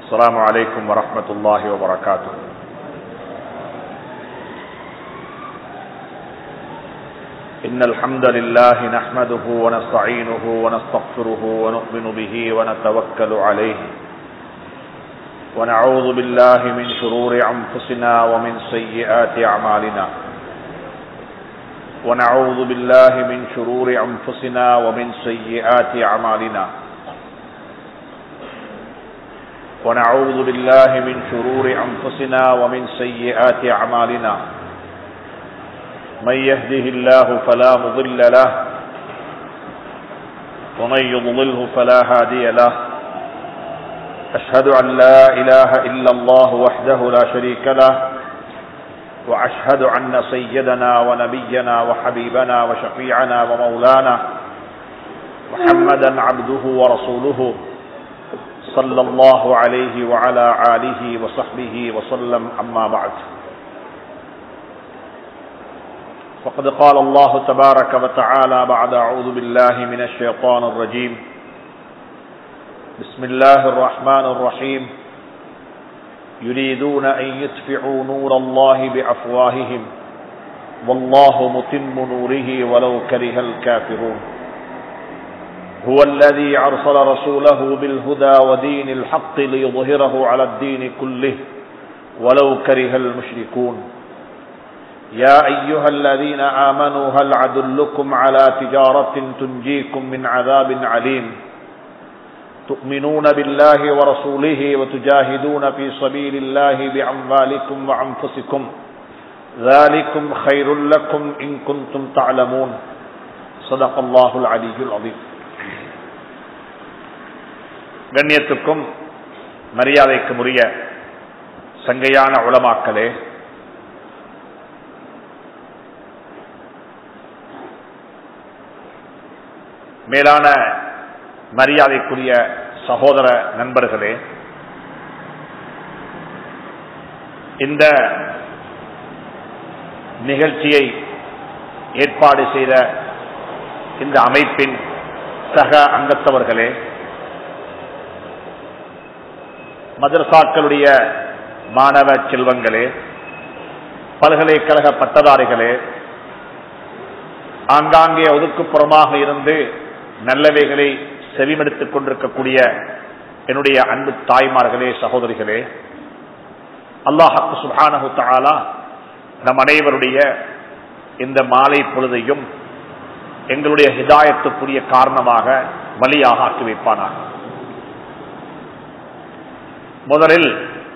السلام عليكم ورحمة الله وبركاته إن الحمد لله نحمده ونستعينه ونستغفره ونؤمن به ونتوكل عليه ونعوذ بالله من شرور أنفسنا ومن سيئات أعمالنا ونعوذ بالله من شرور أنفسنا ومن سيئات أعمالنا ونعوذ بالله من شرور أنفسنا ومن سيئات أعمالنا من يهده الله فلا مضل له ومن يضلله فلا هادي له أشهد أن لا إله إلا الله وحده لا شريك له وأشهد أن سيدنا ونبينا وحبيبنا وشفيعنا ومولانا محمدا عبده ورسوله صلى الله عليه وعلى آله وصحبه وسلم أما بعد فقد قال الله تبارك وتعالى بعد أعوذ بالله من الشيطان الرجيم بسم الله الرحمن الرحيم يريدون أن يطفئوا نور الله بأفواههم والله متم نوره ولو كره الكافرون هو الذي أرسل رسوله بالهدى ودين الحق ليظهره على الدين كله ولو كره المشركون يا أيها الذين آمنوا هل عدلكم على تجارة تنجيكم من عذاب عليم تؤمنون بالله ورسوله وتجاهدون في سبيل الله بأموالكم وأنفسكم ذلكم خير لكم إن كنتم تعلمون صدق الله العلي العظيم கண்ணியத்துக்கும் மரியாதைக்கும் உரிய சங்கையான உளமாக்களே மேலான மரியாதைக்குரிய சகோதர நண்பர்களே இந்த நிகழ்ச்சியை ஏற்பாடு செய்த இந்த அமைப்பின் சக அங்கத்தவர்களே மதரசாக்களுடைய மாணவ செல்வங்களே பல்கலைக்கழக பட்டதாரிகளே ஆங்காங்கே ஒதுக்குப்புறமாக இருந்து நல்லவைகளை செவிமடுத்துக் கொண்டிருக்கக்கூடிய என்னுடைய அன்பு தாய்மார்களே சகோதரிகளே அல்லாஹு சுபானு தாலா நம் அனைவருடைய இந்த மாலை பொழுதையும் எங்களுடைய ஹிதாயத்துக்குரிய காரணமாக வழியாக ஆக்கி வைப்பானாக முதலில்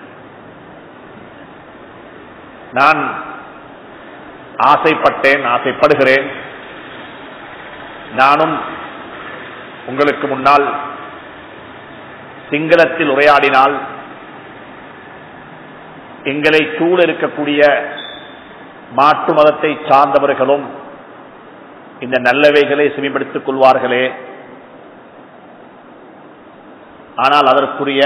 நான் ஆசைப்பட்டேன் ஆசைப்படுகிறேன் நானும் உங்களுக்கு முன்னால் சிங்களத்தில் உரையாடினால் எங்களை சூழ இருக்கக்கூடிய மாற்று மதத்தை சார்ந்தவர்களும் இந்த நல்லவைகளை செவிப்படுத்திக் கொள்வார்களே ஆனால் அதற்குரிய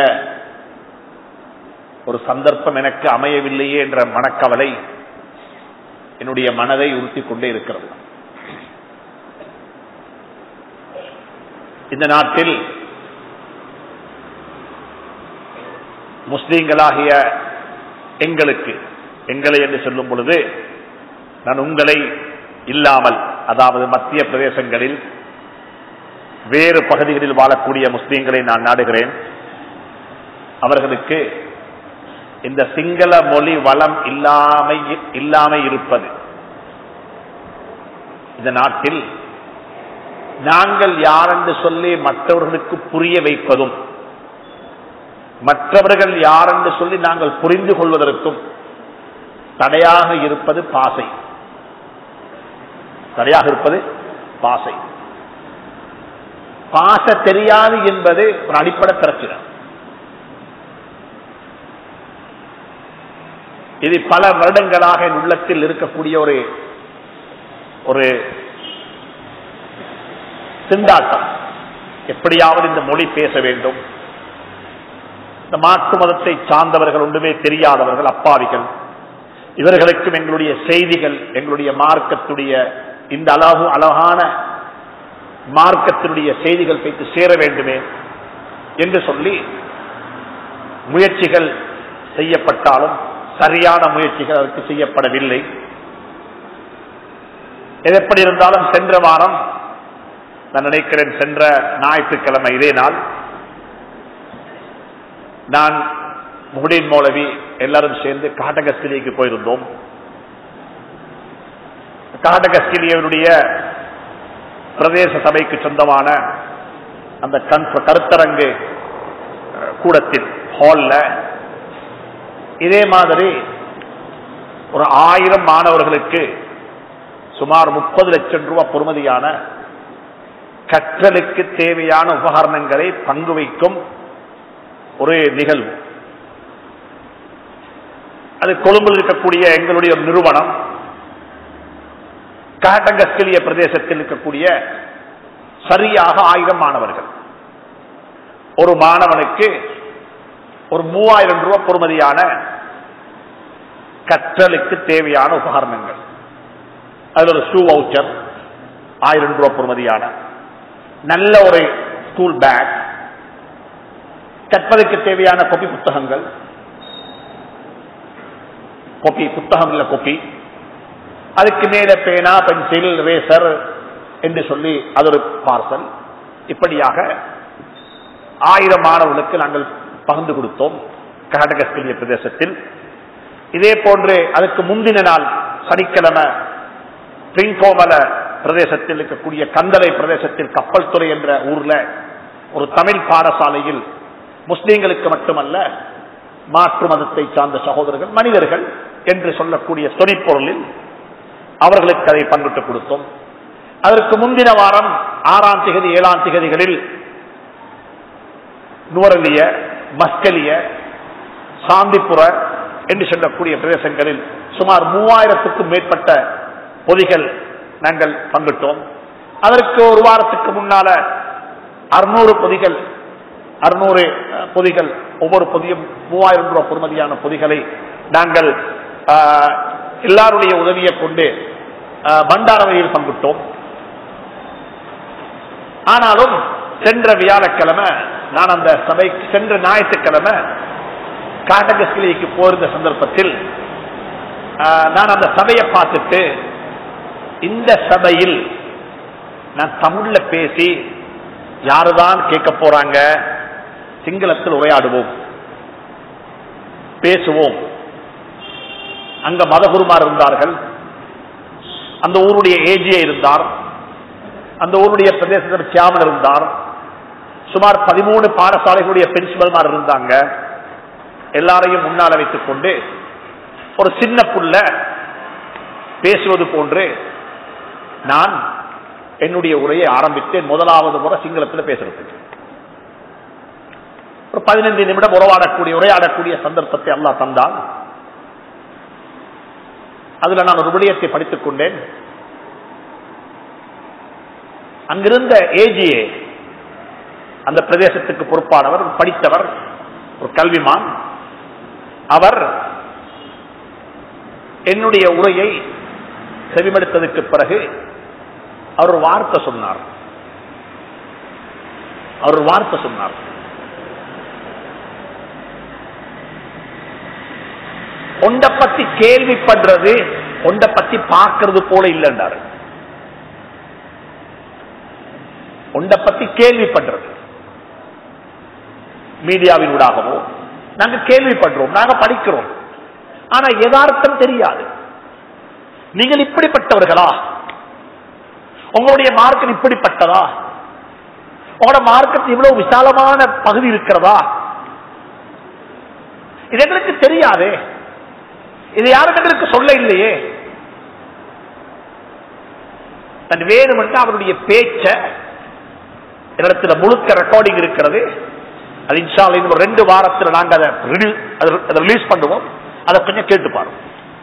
ஒரு சந்தர்ப்பம் எனக்கு அமையவில்லையே என்ற மனக்கவலை என்னுடைய மனதை உறுத்திக் கொண்டே இருக்கிறது இந்த நாட்டில் முஸ்லீம்களாகிய எங்களுக்கு எங்களை என்று சொல்லும் பொழுது நான் உங்களை இல்லாமல் அதாவது மத்திய பிரதேசங்களில் வேறு பகுதிகளில் வாழக்கூடிய முஸ்லீம்களை நான் நாடுகிறேன் அவர்களுக்கு இந்த சிங்கள மொழி வளம் இல்லாமை இல்லாமை இருப்பது இந்த நாட்டில் நாங்கள் யார் என்று சொல்லி மற்றவர்களுக்கு புரிய வைப்பதும் மற்றவர்கள் யார் என்று சொல்லி நாங்கள் புரிந்து கொள்வதற்கும் தடையாக இருப்பது பாசை தடையாக இருப்பது பாசை பாச தெரியாது என்பது ஒரு அடிப்படை பிரச்சனை இது பல வருடங்களாக என் உள்ளத்தில் இருக்கக்கூடிய ஒரு ஒரு திண்டாட்டம் எப்படியாவது இந்த மொழி பேச வேண்டும் இந்த மாற்று மதத்தை சார்ந்தவர்கள் ஒன்றுமே தெரியாதவர்கள் அப்பாவிகள் இவர்களுக்கும் எங்களுடைய செய்திகள் எங்களுடைய மார்க்கத்துடைய இந்த அழகு அழகான மார்க்கத்தினுடைய செய்திகள் வைத்து சேர வேண்டுமே என்று சொல்லி முயற்சிகள் செய்யப்பட்டாலும் சரியான முயற்சிகள் அதற்கு செய்யப்படவில்லை எது எப்படி இருந்தாலும் சென்ற வாரம் நான் நினைக்கிறேன் சென்ற ஞாயிற்றுக்கிழமை இதே நாள் நான் முகடின் மௌலவி எல்லாரும் சேர்ந்து காட்டகஸ்கிலிக்கு போயிருந்தோம் காட்டகஸ்கிலியனுடைய பிரதேச சபைக்கு சொந்தமான அந்த கண்- கருத்தரங்கு அஹ், கூடத்தில் ஹால்ல இதே மாதிரி ஒரு ஆயிரம் மாணவர்களுக்கு சுமார் முப்பது லட்சம் ரூபாய் பொறுமதியான கற்றலுக்கு தேவையான உபகரணங்களை பங்கு வைக்கும் ஒரு நிகழ்வு அது கொழும்பில் இருக்கக்கூடிய எங்களுடைய ஒரு நிறுவனம் காட்டங்கஸ்கலிய பிரதேசத்தில் இருக்கக்கூடிய சரியாக ஆயிரம் மாணவர்கள் ஒரு மாணவனுக்கு ஒரு மூவாயிரம் ரூபாய் பொறுமதியான கற்றலுக்கு தேவையான உபகரணங்கள் அதுல ஒரு ஷூ வவுச்சர் ஆயிரம் ரூபாய் பொறுமதியான நல்ல ஒரு ஸ்கூல் பேக் கற்பதற்கு தேவையான கொப்பி புத்தகங்கள் கொப்பி புத்தகங்கள்ல கொப்பி அதுக்கு மேல பேனா பென்சில் ரேசர் என்று சொல்லி அது ஒரு பார்சல் இப்படியாக ஆயிரம் மாணவர்களுக்கு நாங்கள் பகிர்ந்து கொடுத்தோம் கர்நாடகஸ்கலிய பிரதேசத்தில் இதே போன்று அதுக்கு முந்தின நாள் சனிக்கிழமை பிரிங்கோமல பிரதேசத்தில் இருக்கக்கூடிய கந்தளை பிரதேசத்தில் கப்பல் துறை என்ற ஊர்ல ஒரு தமிழ் பாடசாலையில் முஸ்லீம்களுக்கு மட்டுமல்ல மாற்று மதத்தை சார்ந்த சகோதரர்கள் மனிதர்கள் என்று சொல்லக்கூடிய சொறிப்பொருளில் அவர்களுக்கு அதை பங்கிட்டு கொடுத்தோம் அதற்கு முந்தின வாரம் ஆறாம் திகதி ஏழாம் திகதிகளில் நுவரலிய மஸ்கலிய சாந்திப்புற என்று சொல்லக்கூடிய பிரதேசங்களில் சுமார் மூவாயிரத்துக்கும் மேற்பட்ட பொதிகள் நாங்கள் பங்கிட்டோம் அதற்கு ஒரு வாரத்துக்கு முன்னால அறுநூறு பொதிகள் அறுநூறு அஹ், பொதிகள் ஒவ்வொரு பொதியும் மூவாயிரம் ரூபாய் பொறுமதியான பொதிகளை நாங்கள் ஆஹ், எல்லாருடைய உதவியை கொண்டு ஆஹ், பண்டாரவையில் பங்கிட்டோம் ஆனாலும் சென்ற வியாழக்கிழமை நான் அந்த சபைக்கு சென்ற ஞாயிற்றுக்கிழமை காட்டகஸ்கிலிக்கு போயிருந்த சந்தர்ப்பத்தில் ஆஹ், நான் அந்த சபையை பார்த்துட்டு இந்த சபையில் நான் தமிழ்ல பேசி யாருதான் கேட்க போறாங்க சிங்களத்தில் உரையாடுவோம் பேசுவோம் அங்க மதகுருமார் இருந்தார்கள் அந்த ஊருடைய ஏஜியே இருந்தார் அந்த ஊருடைய பிரதேசத்தில் சியாமன் இருந்தார் சுமார் பதிமூணு பாடசாலைகளுடைய பிரின்சிபல்மார் இருந்தாங்க எல்லாரையும் முன்னால வைத்துக் கொண்டு ஒரு சின்ன புள்ள பேசுவது போன்று நான் என்னுடைய உரையை ஆரம்பித்தேன் முதலாவது முறை சிங்களத்தில் பேசுறதுக்கு ஒரு பதினைந்து நிமிடம் உறவாடக்கூடிய உரையாடக்கூடிய சந்தர்ப்பத்தை அல்லாஹ் தந்தான் அதுல நான் ஒரு விடயத்தை படித்துக் கொண்டேன் அங்கிருந்த ஏஜிஏ அந்த பிரதேசத்துக்கு பொறுப்பானவர் படித்தவர் ஒரு கல்விமான் அவர் என்னுடைய உரையை செவிமடுத்ததுக்கு பிறகு அவர் ஒரு வார்த்தை சொன்னார் அவர் ஒரு வார்த்தை சொன்னார் ஒண்ட பத்தி கேள்விப்படுறது ஒண்ட பத்தி பார்க்கறது போல இல்லைன்றாரு ஒண்ட பத்தி கேள்விப்படுறது மீடியாவினூடாகவோ நாங்க கேள்விப்படுறோம் நாங்க படிக்கிறோம் ஆனா யதார்த்தம் தெரியாது நீங்கள் இப்படிப்பட்டவர்களா உங்களுடைய மார்க்கம் இப்படிப்பட்டதா உங்களோட மார்க்கத்தில் இவ்வளவு விசாலமான பகுதி இருக்கிறதா இது எங்களுக்கு தெரியாதே இது யாரும் எங்களுக்கு சொல்ல இல்லையே தன் வேணுமென்று அவருடைய பேச்ச இடத்துல முழுக்க ரெக்கார்டிங் இருக்கிறது அது இன்ஷால்ல இன்னும் ஒரு ரெண்டு வாரத்தில் நாங்க அதை ரிலீஸ் பண்ணுவோம் அதை கொஞ்சம் கேட்டு பாருங்க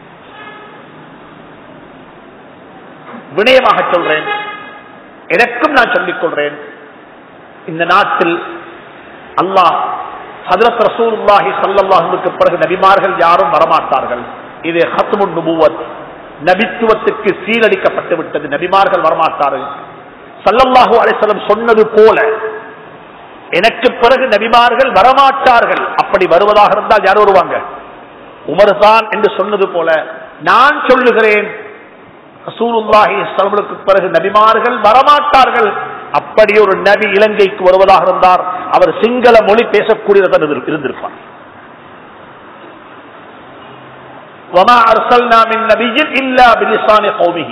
வினயமாக சொல்றேன் எனக்கும் நான் சொல்லிக் கொள்றேன் இந்த நாட்டில் அல்லாஹ் ஹதரத் ரசூலுல்லாஹி ஸல்லல்லாஹுவுக்கு பிறகு நபிமார்கள் யாரும் வரமாட்டார்கள் இது ஹத்முன் நுபுவத் நபித்துவத்துக்கு சீரழிக்கப்பட்டு விட்டது நபிமார்கள் வரமாட்டார்கள் ஸல்லல்லாஹு அலைஹி வஸல்லம் சொன்னது போல எனக்கு பிறகு நபிமார்கள் வரமாட்டார்கள் அப்படி வருவதாக இருந்தால் யார் வருவாங்க உமர் தான் என்று சொன்னது போல நான் சொல்லுகிறேன் ரசூலுல்லாஹி ஸல்லல்லாஹு பிறகு நபிமார்கள் வரமாட்டார்கள் அப்படி ஒரு நபி இலங்கைக்கு வருவதாக இருந்தார் அவர் சிங்கள மொழி பேசக்கூடியவர் இருந்திருப்பார் وما أرسلنا من نبي إلا بلسان قومه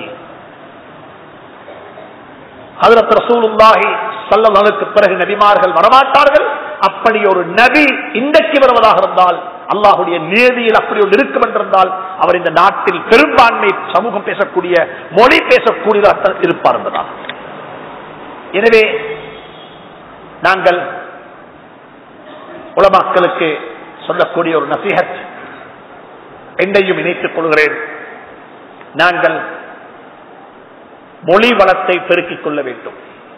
ஹதரத் ரசூலுல்லாஹி ஸல்லல்லாஹு பிறகு நபிமார்கள் வரமாட்டார்கள் அப்படி ஒரு நபி இன்றைக்கு வருவதாக இருந்தால் அல்லாஹுடைய நேதியில் அப்படி ஒன்று இருக்கும் என்றிருந்தால் அவர் இந்த நாட்டில் பெரும்பான்மை சமூகம் பேசக்கூடிய மொழி பேசக்கூடியதாக இருப்பார் என்பதால் எனவே நாங்கள் உலமாக்களுக்கு சொல்லக்கூடிய ஒரு நசிஹத் என்னையும் இணைத்துக் கொள்கிறேன் நாங்கள் மொழி வளத்தை பெருக்கிக் கொள்ள வேண்டும்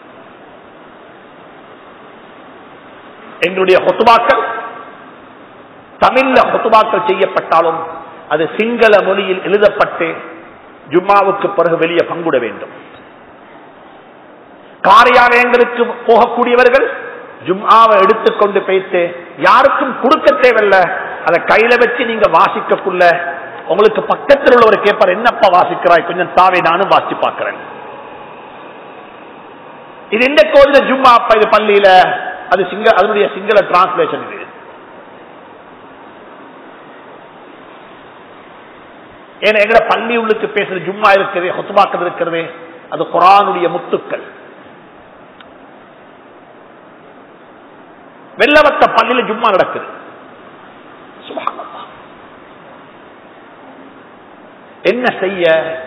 எங்களுடைய ஹொத்துபாக்கள் தமிழ்ல ஹொத்துபாக்கள் செய்யப்பட்டாலும் அது சிங்கள மொழியில் எழுதப்பட்டு ஜும்மாவுக்கு பிறகு வெளியே பங்குட வேண்டும் காரியாலயங்களுக்கு போகக்கூடியவர்கள் ஜும்மாவை எடுத்துக்கொண்டு போய்த்து யாருக்கும் கொடுக்க தேவையில்ல அதை கையில வச்சு நீங்க வாசிக்கக்குள்ள உங்களுக்கு பக்கத்தில் உள்ளவர் கேட்பார் என்னப்பா வாசிக்கிறாய் கொஞ்சம் தாவே நானும் வாசிச்சு பார்க்கிறேன் இது எந்த கோவில ஜும்மா அப்பா இது பள்ளியில அது சிங்க அதனுடைய சிங்கள டிரான்ஸ்லேஷன் இது ஏன்னா எங்கட பள்ளி உள்ளுக்கு பேசுற ஜும்மா இருக்குது ஹொத்துபாக்கள் இருக்கிறது அது குரானுடைய முத்துக்கள் வெள்ளவத்த பள்ளியில ஜும்மா நடக்குது சுபஹானல்லாஹ். என்ன செய்ய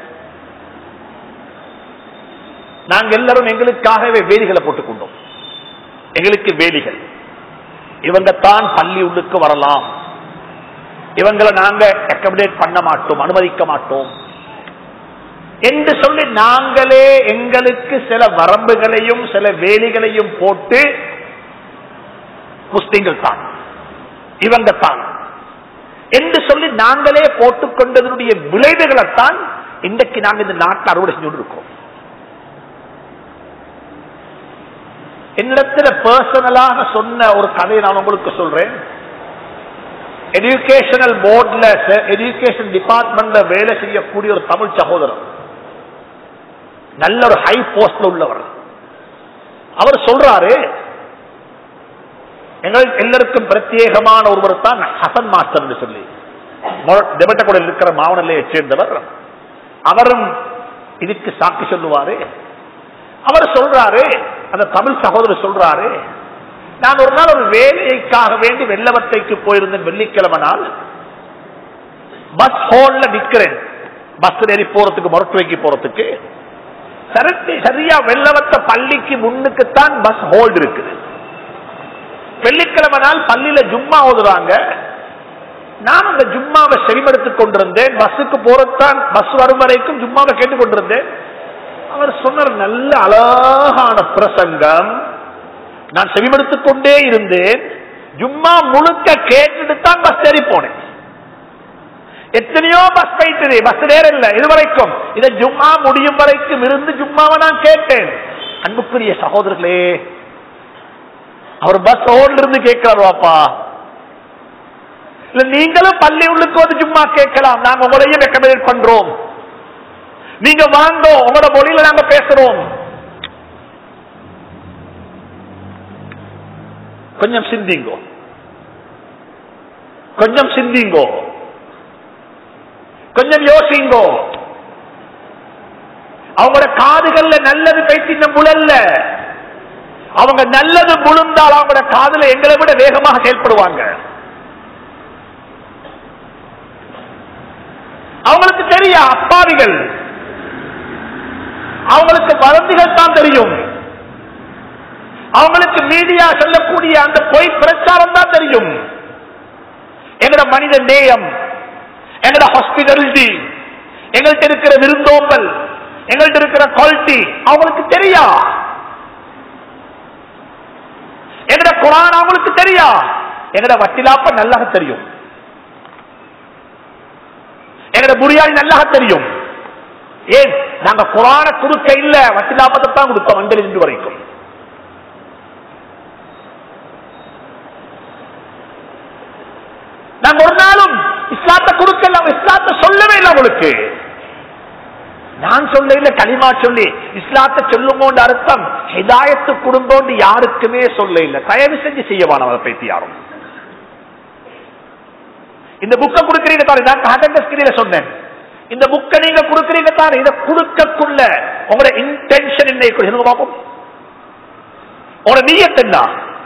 நாங்க எல்லாரும் எங்களுக்காகவே வேலிகளை போட்டுக் கொண்டோம் எங்களுக்கு வேலிகள் இவங்க தான் பள்ளி உள்ளுக்கு வரலாம் இவங்களை நாங்க அக்கமடேட் பண்ண மாட்டோம் அனுமதிக்க மாட்டோம் என்று சொல்லி நாங்களே எங்களுக்கு சில வரம்புகளையும் சில வேலிகளையும் போட்டு முஸ்லிம்கள் தான் இவங்க தான் என்று சொல்லி நாங்களே போட்டுக் கொண்டதனுடைய விளைவுகளைத்தான் இன்றைக்கு நாங்கள் இந்த நாட்டில் அறுவடை செஞ்சு இருக்கோம் என்னிடத்துல பர்சனலாக சொன்ன ஒரு கதையை நான் உங்களுக்கு சொல்றேன் எஜுகேஷனல் போர்ட்ல எஜுகேஷன் டிபார்ட்மெண்ட்ல வேலை செய்யக்கூடிய ஒரு தமிழ் சகோதரர் நல்ல ஒரு ஹை போஸ்ட்ல உள்ளவர் அவர் சொல்றாரு எங்கள் எல்லாருக்கும் பிரத்யேகமான ஒருவர் தான் ஹசன் மாஸ்டர் என்று சொல்லி டெபட்டக்குள்ள இருக்கிற மாவனல்லையை சேர்ந்தவர் அவரும் இதுக்கு சாட்சி சொல்லுவாரு அவர் சொல்றாரு அந்த தமிழ் சகோதரர் சொல்றாரு நான் ஒரு நாள் ஒரு வேலைக்காக வேண்டி வெள்ளவத்தைக்கு போயிருந்தேன் வெள்ளிக்கிழமை நாள் பஸ் ஹோல்ல நிக்கிறேன் பஸ் ஏறி போறதுக்கு மொரட்டுவைக்கு போறதுக்கு சரட்டி சரியா வெள்ளவத்த பள்ளிக்கு முன்னுக்குத்தான் பஸ் ஹோல்டு இருக்குது வெள்ளிக்கிழமை நாள் பள்ளியில ஜும்மா ஓதுறாங்க நான் அந்த ஜும்மாவை செவிமடுத்துக் கொண்டிருந்தேன் பஸ்ஸுக்கு போறதுதான் பஸ் வரும் வரைக்கும் ஜும்மாவை கேட்டுக் கொண்டிருந்தேன் அவர் சொன்னார் நல்ல அழகான பிரசங்கம் நான் செவிமடுத்துக் கொண்டே இருந்தேன் ஜும்மா முழுக்க கேட்டுட்டு தான் பஸ் ஏறி போனேன் எத்தனையோ பஸ் போயிட்டது பஸ் நேரம் இல்ல இதுவரைக்கும் இதை ஜும்மா முடியும் வரைக்கும் இருந்து ஜும்மாவை நான் கேட்டேன் அன்புக்குரிய சகோதரர்களே அவர் பஸ் ஓட்ல இருந்து கேட்கிறார் வாப்பா இல்ல நீங்களும் பள்ளி உள்ளுக்கு வந்து சும்மா கேட்கலாம் நாங்க உங்களையும் ரெக்கமெண்ட் பண்றோம் நீங்க வாங்க உங்களோட மொழியில நாங்க பேசுறோம் கொஞ்சம் சிந்திங்கோ கொஞ்சம் சிந்திங்கோ கொஞ்சம் யோசிங்கோ அவங்களோட காதுகள்ல நல்லது பேசின முழல்ல அவங்க நல்லது முழுந்தால் அவங்களோட காதல எங்களை விட வேகமாக செயல்படுவாங்க அவங்களுக்கு தெரியா அப்பாவிகள் அவங்களுக்கு வதந்திகள் தான் தெரியும் அவங்களுக்கு மீடியா சொல்லக்கூடிய அந்த பொய் பிரச்சாரம் தான் தெரியும் எங்கட மனித நேயம் எங்கட ஹாஸ்பிட்டாலிட்டி எங்கள்கிட்ட இருக்கிற விருந்தோம்பல் எங்கள்கிட்ட இருக்கிற குவாலிட்டி அவங்களுக்கு தெரியா எங்கட குரான் அவங்களுக்கு தெரியா எங்கட வட்டிலாப்ப நல்லா தெரியும் எங்கட புரியாதி நல்லா தெரியும் ஏன் நாங்க குரான கொடுக்க இல்ல வட்டிலாப்பத்தை தான் கொடுத்தோம் அண்டல் இன்று வரைக்கும் நாங்க ஒரு நாளும் இஸ்லாத்தை கொடுக்கல இஸ்லாத்தை சொல்லவே இல்லை உங்களுக்கு நான் சொல்ல இல்ல களிமா சொல்லி இஸ்லாத்தை சொல்லுங்கோண்டு அர்த்தம் ஹிதாயத்து குடும்பம் யாருக்குமே சொல்ல இல்ல தயவு செஞ்சு செய்யவானவரை பைத்தி யாரும் இந்த புக்கை கொடுக்கறீங்க தானே நான் காட்டண்ட சொன்னேன் இந்த புக்கை நீங்க கொடுக்கறீங்க தானே இதை கொடுக்கக்குள்ள உங்களோட இன்டென்ஷன் என்ன சொல்லுங்க பாப்போம் உங்களோட நீயத் என்ன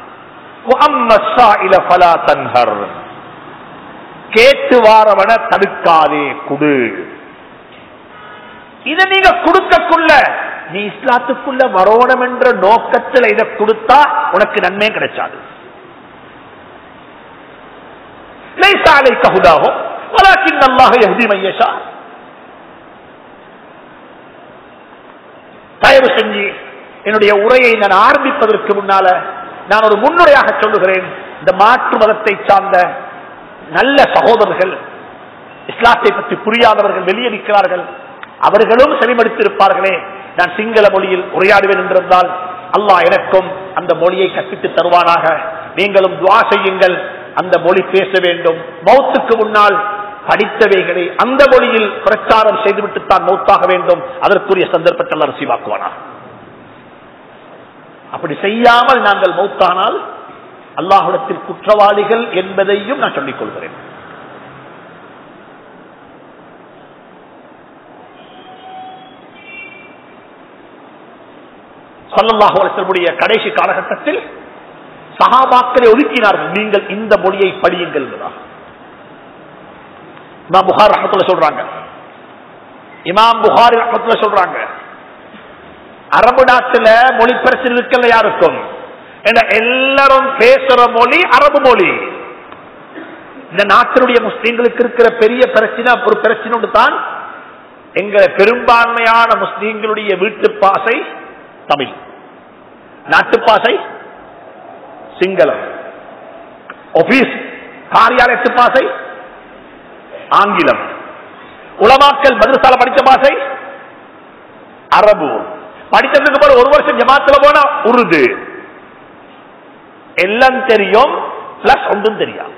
ஃபலா தன்ஹர் கேட்டு வாரவன தடுக்காதே குடு இதை நீங்க கொடுக்கக்குள்ள நீ இஸ்லாத்துக்குள்ள வரணும் என்ற நோக்கத்தில் இதை கொடுத்தா உனக்கு நன்மை கிடைச்சாது லைசாலை ககுதாகும் வலாக்கின் அல்லாஹ் யஹ்தி மையஷா தயவு செஞ்சு என்னுடைய உரையை நான் ஆரம்பிப்பதற்கு முன்னால நான் ஒரு முன்னுரையாக சொல்லுகிறேன் இந்த மாற்று மதத்தை சார்ந்த நல்ல சகோதரர்கள் இஸ்லாத்தை பற்றி புரியாதவர்கள் வெளியே நிற்கிறார்கள் அவர்களும் செவிமடுத்திருப்பார்களே நான் சிங்கள மொழியில் உரையாடுவேன் என்றிருந்தால் அல்லாஹ் எனக்கும் அந்த மொழியை கற்பித்து தருவானாக நீங்களும் துவா செய்யுங்கள் அந்த மொழி பேச வேண்டும் மௌத்துக்கு முன்னால் படித்தவைகளை அந்த மொழியில் பிரச்சாரம் செய்துவிட்டு தான் மௌத்தாக வேண்டும் அதற்குரிய சந்தர்ப்பத்தில் அரசிவாக்குவானா அப்படி செய்யாமல் நாங்கள் மௌத்தானால் அல்லாஹுடத்தில் குற்றவாளிகள் என்பதையும் நான் சொல்லிக் கொள்கிறேன் சல்லல்லாஹுடைய கடைசி காலகட்டத்தில் சகாபாக்களை ஒதுக்கினார்கள் நீங்கள் இந்த மொழியை படியுங்கள் இமாம் புகார் ரஹமத்துல சொல்றாங்க இமாம் புகாரி ரஹமத்துல சொல்றாங்க அரபு நாட்டுல மொழி பிரச்சனை இருக்கல யாருக்கும் எல்லாரும் பேசுற மொழி அரபு மொழி இந்த நாட்டினுடைய முஸ்லீம்களுக்கு இருக்கிற பெரிய பிரச்சனை ஒரு பிரச்சனை தான் எங்க பெரும்பான்மையான முஸ்லீம்களுடைய வீட்டு பாசை தமிழ் நாட்டுப்பாசை சிங்களம் ஆபீஸ் காரியாலயத்து பாசை ஆங்கிலம் உலமாக்கல் மதுரசால படித்த பாசை அரபு படித்ததுக்கு பிறகு ஒரு வருஷம் ஜமாத்துல போனா உருது எல்லாம் தெரியும் பிளஸ் ஒன்றும் தெரியும்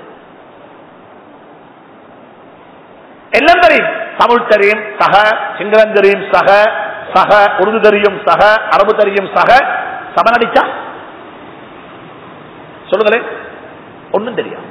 எல்லாம் தெரியும் தமிழ் தெரியும் சக சிங்களம் தெரியும் சக சக உருது தெரியும் சக அரபு தெரியும் சக சமன் அடிச்சா சொல்லுங்களேன் ஒன்னும் தெரியும்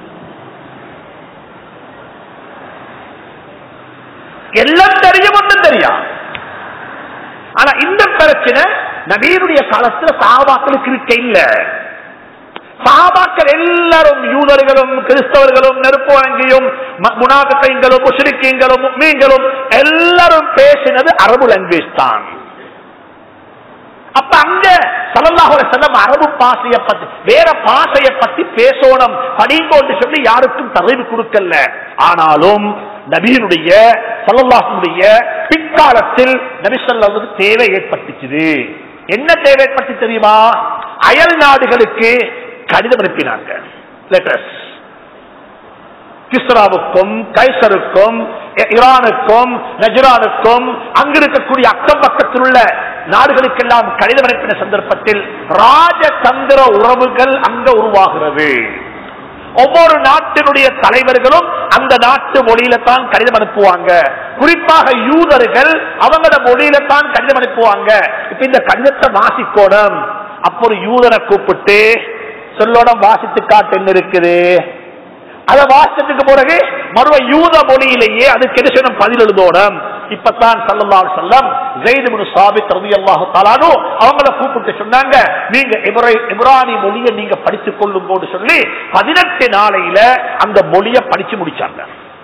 எல்லாம் தெரியும் ஒன்றும் தெரியும் ஆனா இந்த பிரச்சனை நபீருடைய காலத்துல சாபாக்களுக்கு இருக்க இல்ல சாபாக்கள் எல்லாரும் யூதர்களும் கிறிஸ்தவர்களும் நெருப்பு வழங்கியும் முனாபிக்கைங்களும் முஸ்லிக்கீங்களும் மீன்களும் எல்லாரும் பேசினது அரபு லாங்குவேஜ் தான் அப்ப அங்க சலல்லாஹுல செல்லம் அரபு பாசைய பத்தி வேற பாசைய பத்தி பேசணும் படிங்கோன்னு சொல்லி யாருக்கும் தரவு கொடுக்கல ஆனாலும் நபீனுடைய சல்லல்லாஹுடைய பிற்காலத்தில் நபி சொல்வது தேவை ஏற்பட்டுச்சு என்ன தேவை ஏற்பட்டு தெரியுமா அயல் நாடுகளுக்கு கடிதம் அனுப்பினாங்க லெட்டர்ஸ் கிஸ்ராவுக்கும் கைசருக்கும் ஈரானுக்கும் நஜரானுக்கும் அங்கு இருக்கக்கூடிய அக்கம் பக்கத்தில் உள்ள நாடுகளுக்கெல்லாம் கடிதம் அனுப்பின சந்தர்ப்பத்தில் ராஜதந்திர உறவுகள் அங்க உருவாகிறது ஒவ்வொரு நாட்டினுடைய தலைவர்களும் அந்த நாட்டு மொழியில தான் கடிதம் அனுப்புவாங்க குறிப்பாக யூதர்கள் அவங்களோட மொழியில தான் கடிதம் அனுப்புவாங்க இப்ப இந்த கடிதத்தை வாசிக்கோணும் அப்போ ஒரு யூதரை கூப்பிட்டு சொல்லோட வாசித்து காட்டு என்ன இருக்குது அதை வாசிச்சதுக்கு பிறகு மறுவ யூத மொழியிலேயே அதுக்கு என்ன செய்யணும் பதில் எழுதோணும் இப்பதான் சல்லல்லாஹு செல்லம் ஜெயிது சாபித் ரவி அல்லாஹு தாலானோ அவங்கள கூப்பிட்டு சொன்னாங்க நீங்க இப்ரானி மொழியை நீங்க படித்துக் கொள்ளும் போது சொல்லி பதினெட்டு நாளையில அந்த மொழியை படிச்சு முடிச்சாங்க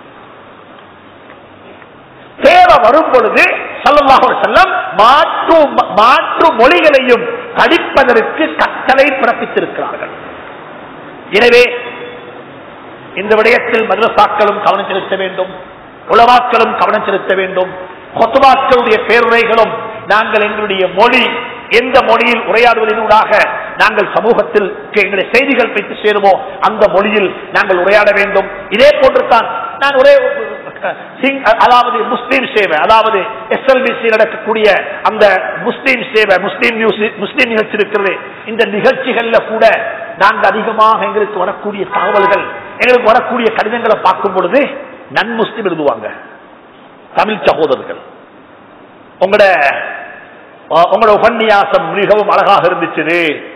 தேவை வரும் பொழுது சல்லல்லாஹு செல்லம் மாற்று மாற்று மொழிகளையும் படிப்பதற்கு கட்டளை பிறப்பித்திருக்கிறார்கள் எனவே இந்த விடயத்தில் மதுரசாக்களும் கவனம் செலுத்த வேண்டும் உளவாக்களும் கவனம் செலுத்த வேண்டும் கொத்துவாக்களுடைய பேருரைகளும் நாங்கள் எங்களுடைய மொழி எந்த மொழியில் உரையாடுவதனூடாக நாங்கள் சமூகத்தில் எங்களுடைய செய்திகள் வைத்து சேருமோ அந்த மொழியில் நாங்கள் உரையாட வேண்டும் இதே போன்று தான் நான் ஒரே அதாவது முஸ்லீம் சேவை அதாவது எஸ்எல்பிசி நடக்கக்கூடிய அந்த முஸ்லீம் சேவை முஸ்லீம் நியூஸ் முஸ்லீம் நிகழ்ச்சி இருக்கிறது இந்த நிகழ்ச்சிகள்ல கூட நாங்கள் அதிகமாக எங்களுக்கு வரக்கூடிய தகவல்கள் எங்களுக்கு வரக்கூடிய கடிதங்களை பார்க்கும் பொழுது நன் முஸ்லிம் எழுதுவாங்க தமிழ் சகோதரர்கள் உங்களோட உங்களோட உபன்யாசம் மிகவும் அழகாக இருந்துச்சு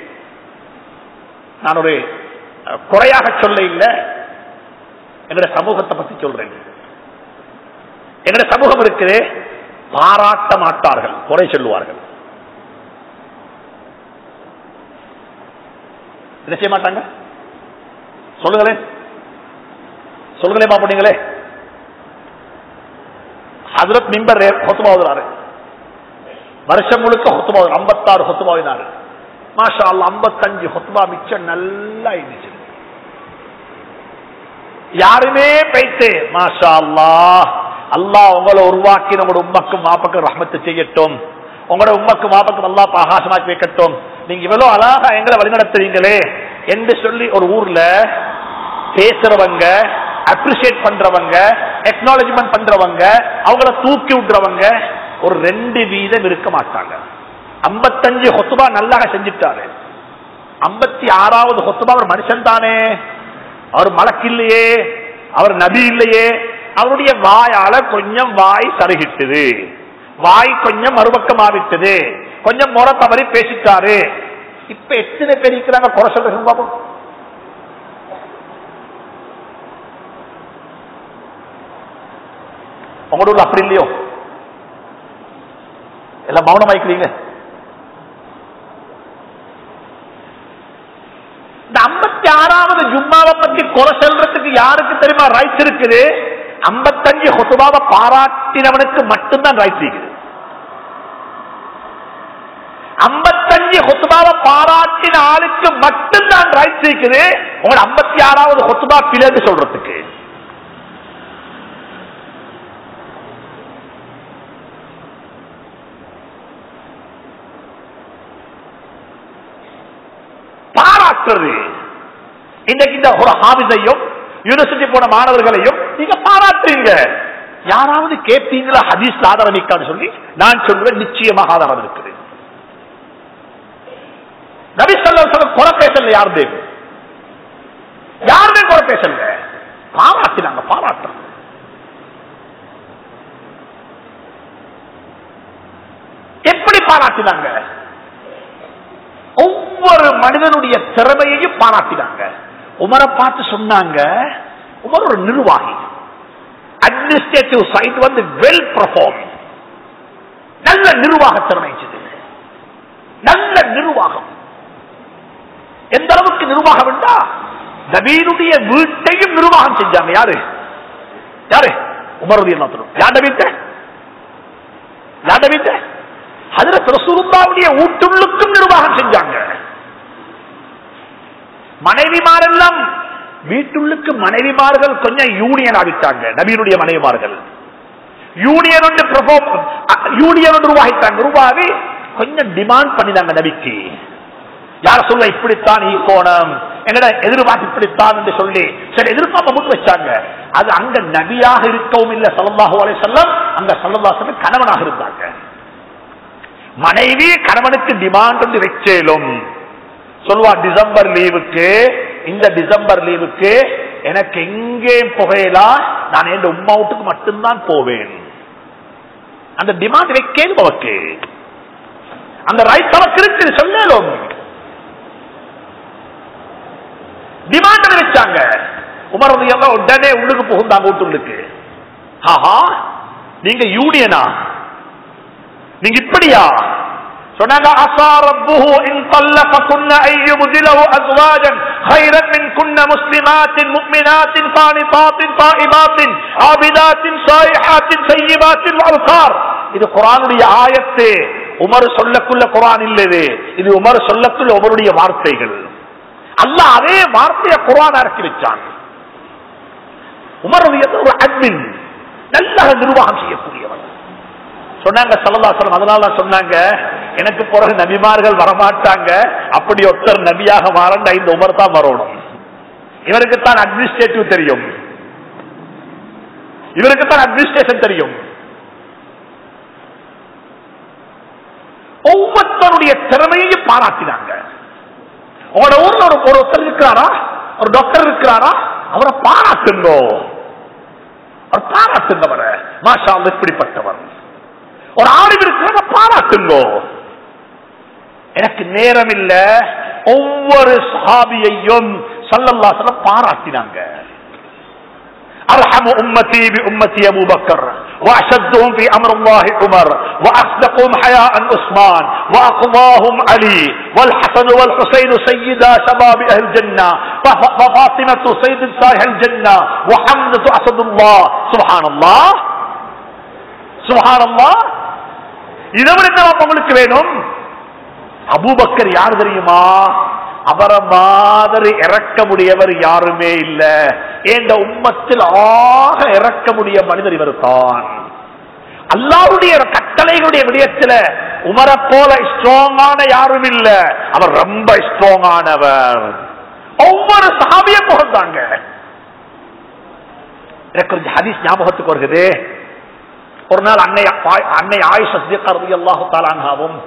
நான் ஒரு குறையாக சொல்ல இல்லை எங்களுடைய சமூகத்தை பத்தி சொல்றேன் எங்களுடைய சமூகம் இருக்குது பாராட்ட மாட்டார்கள் குறை சொல்லுவார்கள் என்ன செய்ய மாட்டாங்க சொல்லுங்களேன் சொல்லுங்களே பாப்பீங்களே ஹசரத் மிம்பர் ஹொத்துமாவதுறாரு வருஷம் முழுக்க ஹொத்துமாவது ஐம்பத்தாறு ஹொத்துமாவினாரு மாஷா அல்ல ஐம்பத்தஞ்சு ஹொத்துமா மிச்சம் நல்லா இருந்துச்சு யாருமே பைத்து மாஷா அல்லா அல்லாஹ் உங்களை உருவாக்கி நம்மளோட உம்மக்கும் மாப்பக்கும் ரஹமத்து செய்யட்டும் உங்களோட உம்மக்கு மாப்பக்கும் அல்லா ஆகாசமாக்கி வைக்கட்டும் நீங்க இவ்வளவு அழகா எங்களை வழிநடத்துறீங்களே என்று சொல்லி ஒரு ஊர்ல பேசுறவங்க அப்ரிசியேட் பண்றவங்க எக்னாலஜ்மெண்ட் பண்றவங்க அவங்கள தூக்கி விடுறவங்க ஒரு ரெண்டு வீதம் இருக்க மாட்டாங்க ஐம்பத்தஞ்சு ஹொத்துபா நல்லா செஞ்சுட்டாரு ஐம்பத்தி ஆறாவது ஹொத்துபா அவர் மனுஷன் தானே அவர் மலக்கு இல்லையே அவர் நபி இல்லையே அவருடைய வாயால கொஞ்சம் வாய் சருகிட்டது வாய் கொஞ்சம் மறுபக்கமாவிட்டது கொஞ்சம் முறை தவறி பேசிட்டாரு இப்ப எத்தனை பேர் இருக்கிறாங்க குறை சொல்ற பாபம் உங்களோட ஊர்ல அப்படி இல்லையோ எல்லாம் மௌனம் ஆயிக்கிறீங்க இந்த ஐம்பத்தி ஆறாவது ஜும்மாவை பத்தி குறை சொல்றதுக்கு யாருக்கு தெரியுமா ரைட்ஸ் இருக்குது ஐம்பத்தஞ்சு ஹொசுபாவை பாராட்டினவனுக்கு மட்டும்தான் ரைட்ஸ் இருக்குது ஐம்பத்தஞ்சு ஹொத்துபாவை பாராட்டின ஆளுக்கு மட்டும்தான் ரைட்ஸ் இருக்குது உங்களோட ஐம்பத்தி ஆறாவது ஹொத்துபா பிளந்து சொல்றதுக்கு பாராட்டுறது இன்னைக்கு இந்த ஒரு ஹாபிஸையும் யூனிவர்சிட்டி போன மாணவர்களையும் நீங்க பாராட்டுறீங்க யாராவது கேட்பீங்களா ஹதீஸ் ஆதாரம் இருக்கான்னு சொல்லி நான் சொல்லுவேன் நிச்சயமாக ஆதாரம் இருக்குது நபி சொல்ல குறை பேசல யாருமே யாருமே குறை பேசல பாராட்டினாங்க பாராட்டுறாங்க எப்படி பாராட்டினாங்க ஒவ்வொரு மனிதனுடைய திறமையையும் பாராட்டினாங்க உமரை பார்த்து சொன்னாங்க உமர் ஒரு நிர்வாகி அட்மினிஸ்ட்ரேட்டிவ் சைட் வந்து வெல் பர்ஃபார்ம் நல்ல நிர்வாக திறமை நல்ல நிர்வாகம் எந்த அளவுக்கு நிர்வாகம் என்றா நபீனுடைய வீட்டையும் நிர்வாகம் செஞ்சாங்க யாரு யாரு உமரது என்ன யாண்ட வீட்ட யாண்ட வீட்ட அதுல ரசூலுல்லாவுடைய ஊட்டுள்ளுக்கும் நிர்வாகம் செஞ்சாங்க மனைவிமாரெல்லாம் வீட்டுள்ளுக்கு மனைவிமார்கள் கொஞ்சம் யூனியன் ஆகிட்டாங்க நபீனுடைய மனைவிமார்கள் யூனியன் ஒன்று யூனியன் ஒன்று உருவாகிட்டாங்க உருவாகி கொஞ்சம் டிமாண்ட் பண்ணினாங்க நபிக்கு யார சொல்ல இப்படித்தான் ஈ கோணம் எங்கட எதிர்பார்ப்பு இப்படித்தான் என்று சொல்லி சரி எதிர்பார்ப்பு முன் வச்சாங்க அது அங்க நபியாக இருக்கவும் இல்லை சல்லல்லாஹு அலைஹி வஸல்லம் அங்க சல்லல்லாஹு கணவனாக இருந்தாங்க மனைவி கணவனுக்கு டிமாண்ட் வந்து வச்சேலும் சொல்வா டிசம்பர் லீவுக்கு இந்த டிசம்பர் லீவுக்கு எனக்கு எங்கேயும் புகையலா நான் என் உம்மா வீட்டுக்கு மட்டும்தான் போவேன் அந்த டிமாண்ட் வைக்கேன் அவக்கு அந்த ரைட் அவக்கு இருக்கு சொல்லலும் டிமாண்ட் வச்சாங்க உமர் எல்லாம் உடனே உள்ளுக்கு புகுந்தாங்க வீட்டுள்ளுக்கு ஆஹா நீங்க யூனியனா நீங்க இப்படியா சொன்னாங்க அசா ரப்புஹு இன் طلقكن ان يبدله ازواجا خيرا منكن مسلمات مؤمنات قانتات تائبات عابدات صالحات سيبات وابكار இது குர்ஆனுடைய ஆயத்து உமர் சொல்லக்குள்ள குர்ஆன் இல்லது இது உமர் சொல்லக்குள்ள உமருடைய வார்த்தைகள் அல்லாஹ் அதே வார்த்தையை குர்ஆன் இறக்கி வச்சான் உமருடைய ஒரு அட்மின் நல்ல நிர்வாகம் செய்யக்கூடியவன் சொன்னாங்க சல்லல்லாசலம் அதனால சொன்னாங்க எனக்கு பிறகு நபிமார்கள் வரமாட்டாங்க அப்படி ஒருத்தர் நபியாக மாறண்ட இந்த உமர் தான் வரணும் இவருக்கு தான் அட்மினிஸ்ட்ரேட்டிவ் தெரியும் இவருக்கு தான் அட்மினிஸ்ட்ரேஷன் தெரியும் ஒவ்வொருத்தருடைய திறமையையும் பாராட்டினாங்க உங்களோட ஊர்ல ஒரு ஒருத்தர் இருக்கிறாரா ஒரு டாக்டர் இருக்கிறாரா அவரை பாராட்டுங்கோ அவர் பாராட்டுங்கவரை மாஷா அல்லாஹ் இப்படிப்பட்டவர் ஒரு ஆறு இருக்கிறத பாராட்டுங்கோ எனக்கு நேரம் இல்ல ஒவ்வொரு சஹாபியையும் சல்லல்லாஹு பாராட்டினாங்க أرحم أمتي بأمتي أبو بكر وأشدهم في أمر الله عمر وأصدقهم حياء عثمان وأقضاهم علي والحسن والحسين سيدا شباب أهل الجنة فف- ففاطمة سيد نساء الجنة وحمزة أسد الله سبحان الله سبحان الله இதை விட என்ன உங்களுக்கு வேணும் அபூபக்கர் யார் தெரியுமா அவரை மாதிரி இறக்க முடியவர் யாருமே இல்ல என்ற உம்மத்தில் ஆக இறக்க முடிய மனிதர் இவர் தான் அல்லாவுடைய கட்டளைகளுடைய விடயத்துல உமரை போல ஸ்ட்ராங்கான யாரும் இல்ல அவர் ரொம்ப ஸ்ட்ராங்கானவர் ஒவ்வொரு சஹாபிய புகழ்ந்தாங்க எனக்கு கொஞ்சம் ஹதீஸ் ஞாபகத்துக்கு வருகிறது ஒரு நாள் அன்னை அன்னை ஆயுஷ் அல்லாஹு தாலானாவும்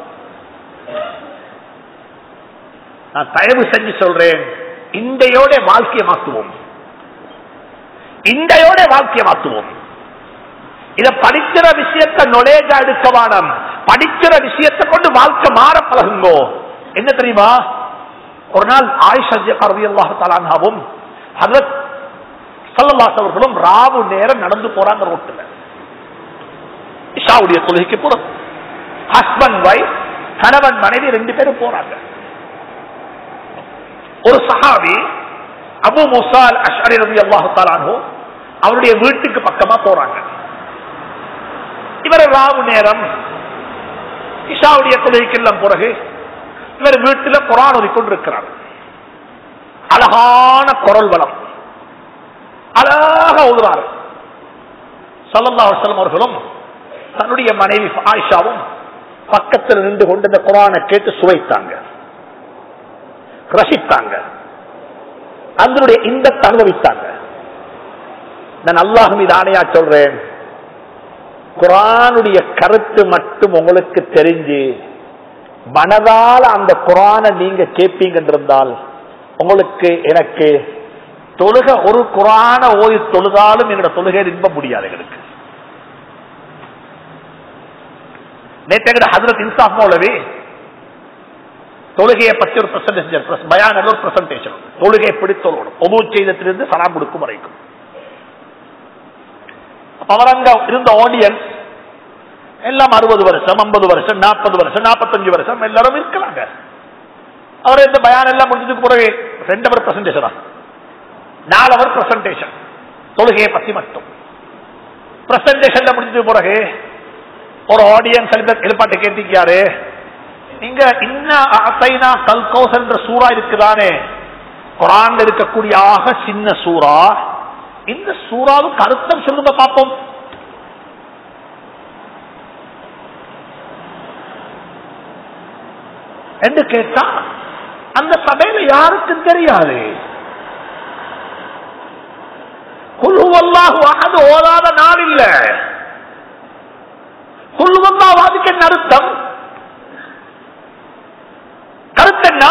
நான் தயவு செஞ்சு சொல்றேன் இந்தையோட வாழ்க்கையை மாற்றுவோம் இந்தையோட வாழ்க்கையை மாற்றுவோம் இத படிக்கிற விஷயத்தை நொலேஜா எடுக்க வேணாம் படிக்கிற விஷயத்தை கொண்டு வாழ்க்கை மாற பழகுங்கோ என்ன தெரியுமா ஒரு நாள் ஆயுஷ் அல்லாஹு தாலானாவும் ஹதரத் சல்லல்லாஹு அவர்களும் ராவு நேரம் நடந்து போறாங்க ரோட்டுல இஷாவுடைய தொழுகைக்கு போறோம் ஹஸ்பண்ட் வைஃப் கணவன் மனைவி ரெண்டு பேரும் போறாங்க ஒரு சஹாபி அபு முசால் அஷ்அரி ரவி அல்லாஹு அவருடைய வீட்டுக்கு பக்கமா போறாங்க இவர் ராவு நேரம் இஷாவுடைய தொழுகைக்கெல்லாம் பிறகு இவர் வீட்டுல குரான் ஓதிக்கொண்டிருக்கிறார் அழகான குரல் வளம் அழகாக ஓதுறாரு சல்லல்லா வசலம் அவர்களும் தன்னுடைய மனைவி ஆயிஷாவும் பக்கத்தில் நின்று கொண்டு இந்த குரானை கேட்டு சுவைத்தாங்க ரசித்தாங்க அதனுடைய இன்பத்தை அனுபவித்தாங்க நான் அல்லாஹ் மீது ஆணையா சொல்றேன் குரானுடைய கருத்து மட்டும் உங்களுக்கு தெரிஞ்சு மனதால அந்த குரானை நீங்க கேட்பீங்க இருந்தால் உங்களுக்கு எனக்கு தொழுக ஒரு குரான ஓதி தொழுதாலும் என்னோட தொழுகை இன்ப முடியாது எங்களுக்கு நேற்று ஹசரத் இன்சாஃப் மௌலவி தொழுகையை பற்றி ஒரு பிரசன்டேஷன் பயான ஒரு பிரசன்டேஷன் தொழுகை எப்படி தொழணும் ஒவ்வொரு செய்தத்திலிருந்து சலாம் கொடுக்கும் வரைக்கும் அவர் அங்க இருந்த ஆடியன்ஸ் எல்லாம் அறுபது வருஷம் ஐம்பது வருஷம் நாற்பது வருஷம் நாற்பத்தஞ்சு வருஷம் எல்லாரும் இருக்கலாங்க அவர் இந்த பயான் எல்லாம் முடிஞ்சதுக்கு பிறகு ரெண்டு அவர் பிரசன்டேஷனா நாலு அவர் பிரசன்டேஷன் தொழுகையை பத்தி மட்டும் பிரசன்டேஷன் முடிஞ்சதுக்கு பிறகு ஒரு ஆடியன்ஸ் எழுப்பாட்டு கேட்டிருக்காரு நீங்க இன்ன கல்கோஸ் என்ற சூறா இருக்குதானே குரான் இருக்கக்கூடிய ஆக சின்ன சூறா இந்த சூறாவுக்கு அர்த்தம் சொல்லுங்க பார்ப்போம் என்று கேட்டா அந்த சபையில யாருக்கும் தெரியாது குழுவல்லாஹு அது ஓதாத நாள் இல்ல குழுவல்லாவாதுக்கு என்ன அர்த்தம் கருத்து என்ன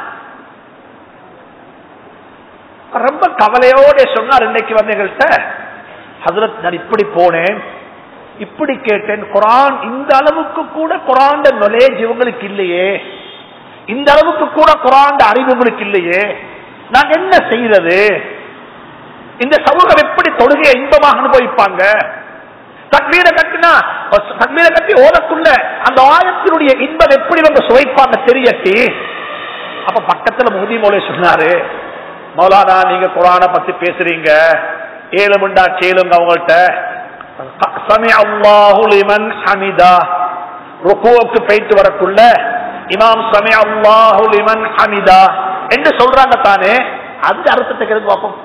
ரொம்ப கவலையோட சொன்னார் இன்னைக்கு வந்து எங்கள்கிட்ட ஹசரத் நான் இப்படி போனேன் இப்படி கேட்டேன் குரான் இந்த அளவுக்கு கூட குரான் நாலேஜ் இவங்களுக்கு இல்லையே இந்த அளவுக்கு கூட குரான் அறிவு உங்களுக்கு இல்லையே நாங்க என்ன செய்யறது இந்த சமூகம் எப்படி தொழுகையை இன்பமாக அனுபவிப்பாங்க தக்மீர கட்டினா தக்மீர கட்டி ஓதக்குள்ள அந்த ஆயத்தினுடைய இன்பம் எப்படி வந்து சுவைப்பாங்க தெரியட்டி அப்ப பக்கத்துல முதி மோலே சொன்னாரு மௌலானா நீங்க குரான பத்தி பேசுறீங்க ஏழு முண்டா கேளுங்க அவங்கள்ட்ட சமி அல்லாஹுலிமன் ஹமிதா ருக்குவுக்கு போயிட்டு வரக்குள்ள இமாம் சமி அல்லாஹுலிமன் ஹமிதா என்று சொல்றாங்க தானே அந்த அர்த்தத்தை கேட்டு பார்ப்போம்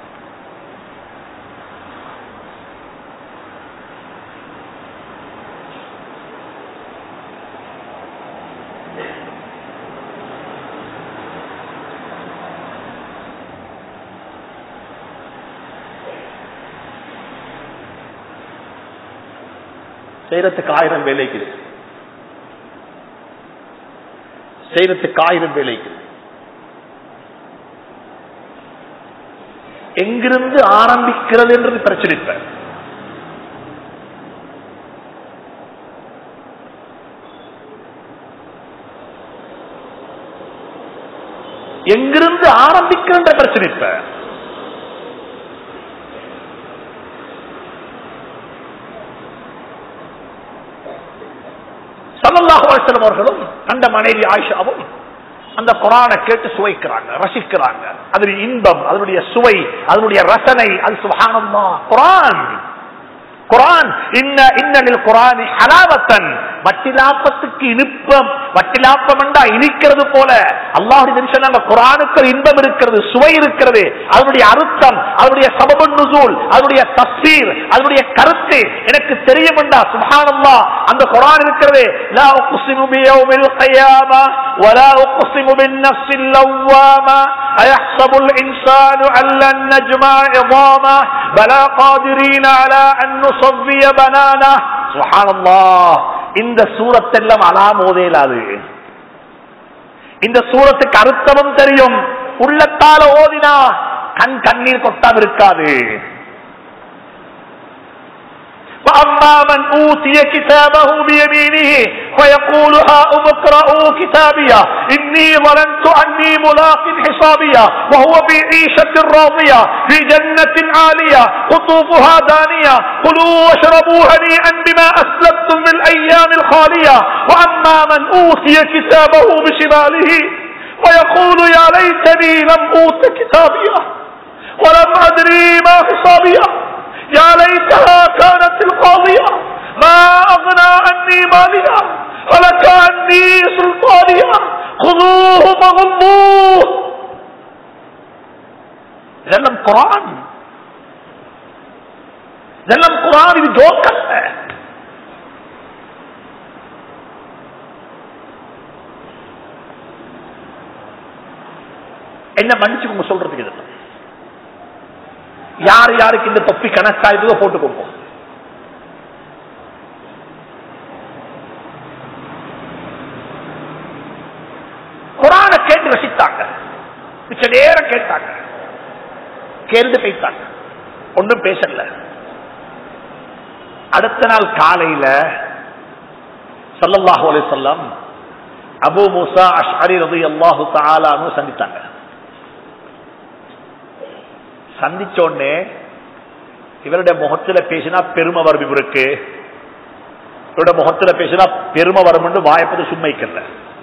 செய்யறதுக்கு ஆயிரம் வேலைக்கு செய்யறதுக்கு ஆயிரம் வேலைக்கு எங்கிருந்து ஆரம்பிக்கிறது என்றது பிரச்சனை இப்ப எங்கிருந்து ஆரம்பிக்கின்ற பிரச்சனை இப்ப சல்லல்லாஹு அலைஹி வஸல்லம் அவர்களும் அந்த மனைவி ஆயிஷாவும் அந்த குரானை கேட்டு சுவைக்கிறாங்க ரசிக்கிறாங்க அதனுடைய இன்பம் அதனுடைய சுவை அதனுடைய ரசனை அது சுபஹானல்லாஹ் குரான் குரான் இன்ன இன்னலில் குரானி ஹலாவத்தன் வட்டிலாப்பத்துக்கு இனிப்பம் வட்டிலாப்பம் என்றா இனிக்கிறது போல அல்லாஹுடைய சொன்னாங்க குரானுக்கு ஒரு இன்பம் இருக்கிறது சுவை இருக்கிறது அதனுடைய அர்த்தம் அதனுடைய சபபு நுசூல் அதனுடைய தஸ்வீர் அதனுடைய கருத்து எனக்கு தெரியும் என்றா சுபஹானல்லா அந்த குரான் இருக்கிறது லா உக்ஸிமு பியௌமில் கியாமா ولا أقسم بالنفس اللوامة أيحسب الإنسان أن لن نجمع عظامه بلى قادرين على أن نصفي بنانه سبحان الله இந்த சூரத்தெல்லாம் அலாம் ஓதேலாது இந்த சூரத்துக்கு அர்த்தமும் தெரியும் உள்ளத்தால ஓதினா கண் கண்ணீர் கொட்டாம இருக்காது وأما من أوتي كتابه بيمينه فيقول هاؤم اقرءوا كتابيه إني ظننت أني ملاق حسابيه وهو في عيشة راضية في جنة عالية قطوفها دانية كلوا واشربوا هنيئا بما أسلفتم في الأيام الخالية وأما من أوتي كتابه بشماله فيقول يا ليتني لم أوت كتابيه ولم أدري ما حسابيه يا ليتها كانت القاضية ما أغنى عني مالية هلك عني سلطانية خذوه فغلوه இதெல்லாம் குரான் இதெல்லாம் குரான் இது ஜோக்கல்ல என்ன மன்னிச்சுக்கோங்க சொல்றதுக்கு இதெல்லாம் யார் யாருக்கு இந்த தொப்பி கணக்காயிருந்ததோ போட்டுக்கோங்க குரான கேட்டு ரசித்தாங்க மிச்ச நேரம் கேட்டாங்க கேள்வி பேசிட்டாங்க ஒன்றும் பேசல அடுத்த நாள் காலையில சல்லல்லாஹு அலைஹி வஸல்லம் அபு மூசா அஷ்அரி ரலியல்லாஹு தஆலான்னு சந்தித்தாங்க சந்திச்ச உடனே இவருடைய முகத்துல பேசினா பெருமை வரும் இவருக்கு இவருடைய முகத்துல பேசினா பெருமை வரும் வாயப்பது சும்மைக்கல்ல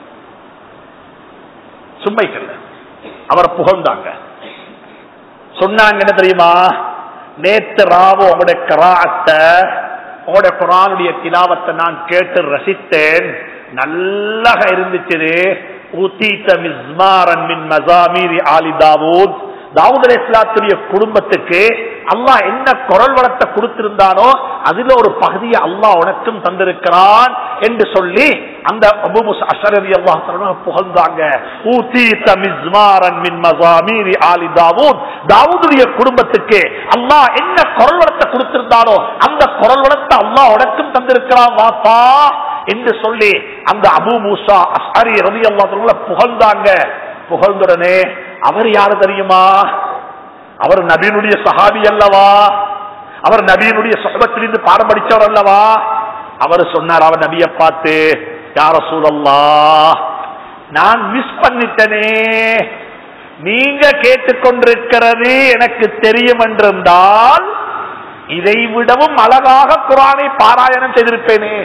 சும்மைக்கல்ல அவரை புகழ்ந்தாங்க சொன்னாங்க என்ன தெரியுமா நேத்து ராவு உங்களுடைய கராத்தை உங்களுடைய குரானுடைய திலாவத்தை நான் கேட்டு ரசித்தேன் நல்லா இருந்துச்சு ஊத்தீத்த மிஸ்மாரன் மின் மசாமீரி ஆலி தாவூத் தாவூத் அலி இஸ்லாத்துடைய குடும்பத்துக்கு அல்லாஹ் என்ன குரல் வளத்தை கொடுத்திருந்தானோ அதுல ஒரு பகுதியை அல்லாஹ் உனக்கும் தந்திருக்கிறான் என்று சொல்லி அந்த அபு முஸ் அஷரதி அல்லாஹ் புகழ்ந்தாங்க ஊத்தீத்த மிஸ்மாரன் மின் மசாமீரி ஆலி தாவூத் தாவூதுடைய குடும்பத்துக்கு அல்லாஹ் என்ன குரல் வளத்தை கொடுத்திருந்தானோ அந்த குரல் வளத்தை அல்லாஹ் உனக்கும் தந்திருக்கிறான் வாப்பா என்று சொல்லி அந்த அபு மூசா அஸ்ஹரி ரதி அல்லா புகழ்ந்தாங்க புகழ்ந்துடனே அவர் யாரு தெரியுமா அவர் நபீனுடைய சஹாபி அல்லவா அவர் நபீனுடைய சொகத்திலிருந்து பாடம் படிச்சவர் அல்லவா அவர் சொன்னார் அவர் நபியை பார்த்து யார சூழல்லா நான் மிஸ் பண்ணிட்டனே நீங்க கேட்டுக்கொண்டிருக்கிறது எனக்கு தெரியும் என்றிருந்தால் இதை விடவும் அழகாக குரானை பாராயணம் செய்திருப்பேனே